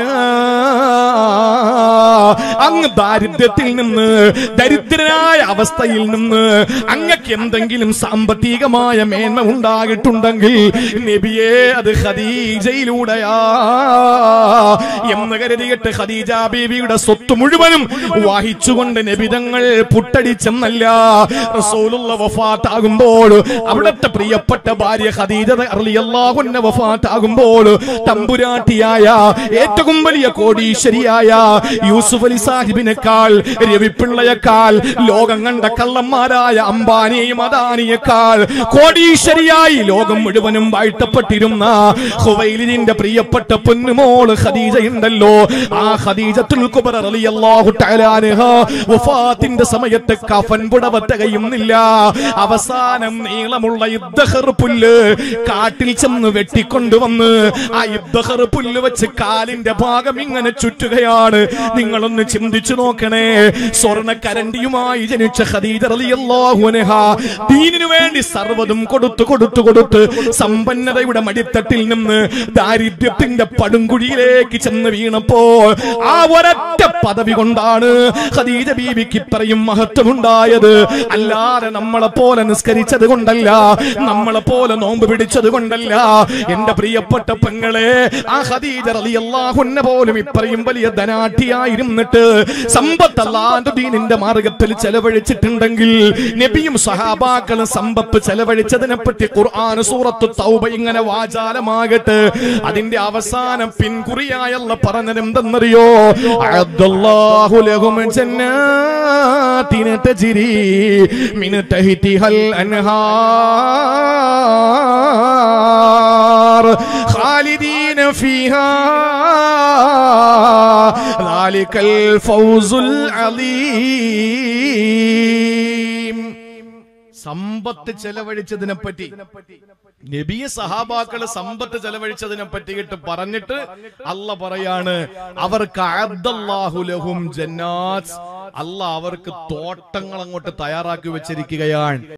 അങ്ങ് ദാരിദ്ര്യത്തിൽ നിന്ന് ദരിദ്രനായ അവസ്ഥയിൽ നിന്ന് അങ്ങക്ക് എന്തെങ്കിലും സാമ്പത്തികമായ മേന്മ ഉണ്ടായിട്ടുണ്ടെങ്കിൽ നബിയെ അത് ഖദീജയിലൂടെയാ എന്ന് കരുതിയിട്ട് ഖദീജ ബീവിയുടെ സ്വത്ത് മുഴുവനും വാഹിച്ചുകൊണ്ട് നബിതങ്ങൾ പുട്ടടിച്ചെന്നല്ല റസൂലുള്ള വഫാത്താകുമ്പോൾ അവിടുത്തെ പ്രിയപ്പെട്ട ഭാര്യ ഖദീജ റളിയല്ലാഹുവിന്റെ വഫാത്താകുമ്പോൾ തമ്പുരാട്ടിയായ ഏറ്റവും വലിയ കോടീശ്വരിയായ യൂസുഫ് അലി സാഹിബിനേക്കാൾ രവിപ്പിള്ളയേക്കാൾ ലോകം കണ്ട കള്ളന്മാരായ അംബാനിയെയും അദാനിയേക്കാൾ കോടീശ്വരിയായി ലോകം മുഴുവനും വാഴ്ത്തപ്പെട്ടിരുന്ന ഹുവൈലിന്റെ പ്രിയപ്പെട്ട പൊന്നുമോള് ഖദീജയുണ്ടല്ലോ ആ ഖദീജത്തുൽ കുബറ റളിയല്ലാഹു തആല അൻഹ വഫാത്തിന്റെ സമയത്ത് കഫൻ പുടവ തികയുന്നില്ല അവസാനം നീളമുള്ള ഇദ്ദഹർ പുല്ല് കാട്ടിൽ ചെന്ന് വെട്ടിക്കൊണ്ടുവന്ന് ആ ഇദ്ദഹർ പുല്ല് വെച്ച് കാലിന്റെ ഭാഗം ഇങ്ങനെ ചുറ്റുകയാണ് നിങ്ങളൊന്ന് ചിന്തിച്ചു നോക്കണേ സ്വർണ്ണ കരണ്ടിയുമായി ജനിച്ച ഖദീജ റളിയല്ലാഹു അൻഹ ദീനിനു വേണ്ടി സർവ്വതും കൊടുത്തു കൊടുത്തു കൊടുത്ത് സമ്പന്നതയുടെ മടിത്തട്ടിൽ നിന്ന് ദാരിദ്ര്യത്തിന്റെ പടുംകുഴിയിലേക്ക് ചെന്ന് വീണപ്പോ ആ ഒരൊറ്റ പദവി കൊണ്ടാണ് ഖദീജ ബീവിക്ക് ഇത്രയും മഹത്വമുണ്ടായത് അല്ലാതെ നമ്മളെ പോലെ നിസ്കരിച്ചത് കൊണ്ടല്ല നമ്മളെ പോലെ നോമ്പ് പിടിച്ചത് കൊണ്ടല്ല എന്റെ പ്രിയപ്പെട്ട പെങ്ങളെ ആ ഖദീജ റളിയല്ലാഹു അൻഹ പോലും ഇത്രയും വലിയ വലിയ ധനാഠ്യായിരുന്നിട്ട് സമ്പത്ത് അല്ലാന്റെ ദീനിന്റെ മാർഗത്തിൽ ചെലവഴിച്ചിട്ടുണ്ടെങ്കിൽ നബിയും സഹാബാക്കളും സമ്പത്ത് ചെലവഴിച്ചതിനെ പറ്റി ഖുർആൻ സൂറത്ത് തൗബ ഇങ്ങനെ വാചാലമാകട്ടെ അതിന്റെ അവസാനം പിൻകുറിയായല്ല പറഞ്ഞത് എന്തെന്നറിയോ അഅദ്ദല്ലാഹു ലഹും ജന്നാത്തിന തജ്രി മിൻ തഹ്തിഹൽ അൻഹാർ ഖാലിദീന ഫീഹാ ذلك الفوز العظيم സമ്പത്ത് ചെലവഴിച്ചതിനെ പറ്റി നബിയ സഹാബാക്കള് സമ്പത്ത് ചെലവഴിച്ചതിനെ പറ്റിയിട്ട് പറഞ്ഞിട്ട് അല്ല പറയാണ് അവർക്ക് അഅദ്ദല്ലാഹു ലഹും ജന്നാത്ത് അല്ല അവർക്ക് തോട്ടങ്ങൾ അങ്ങോട്ട് തയ്യാറാക്കി വെച്ചിരിക്കുകയാണ്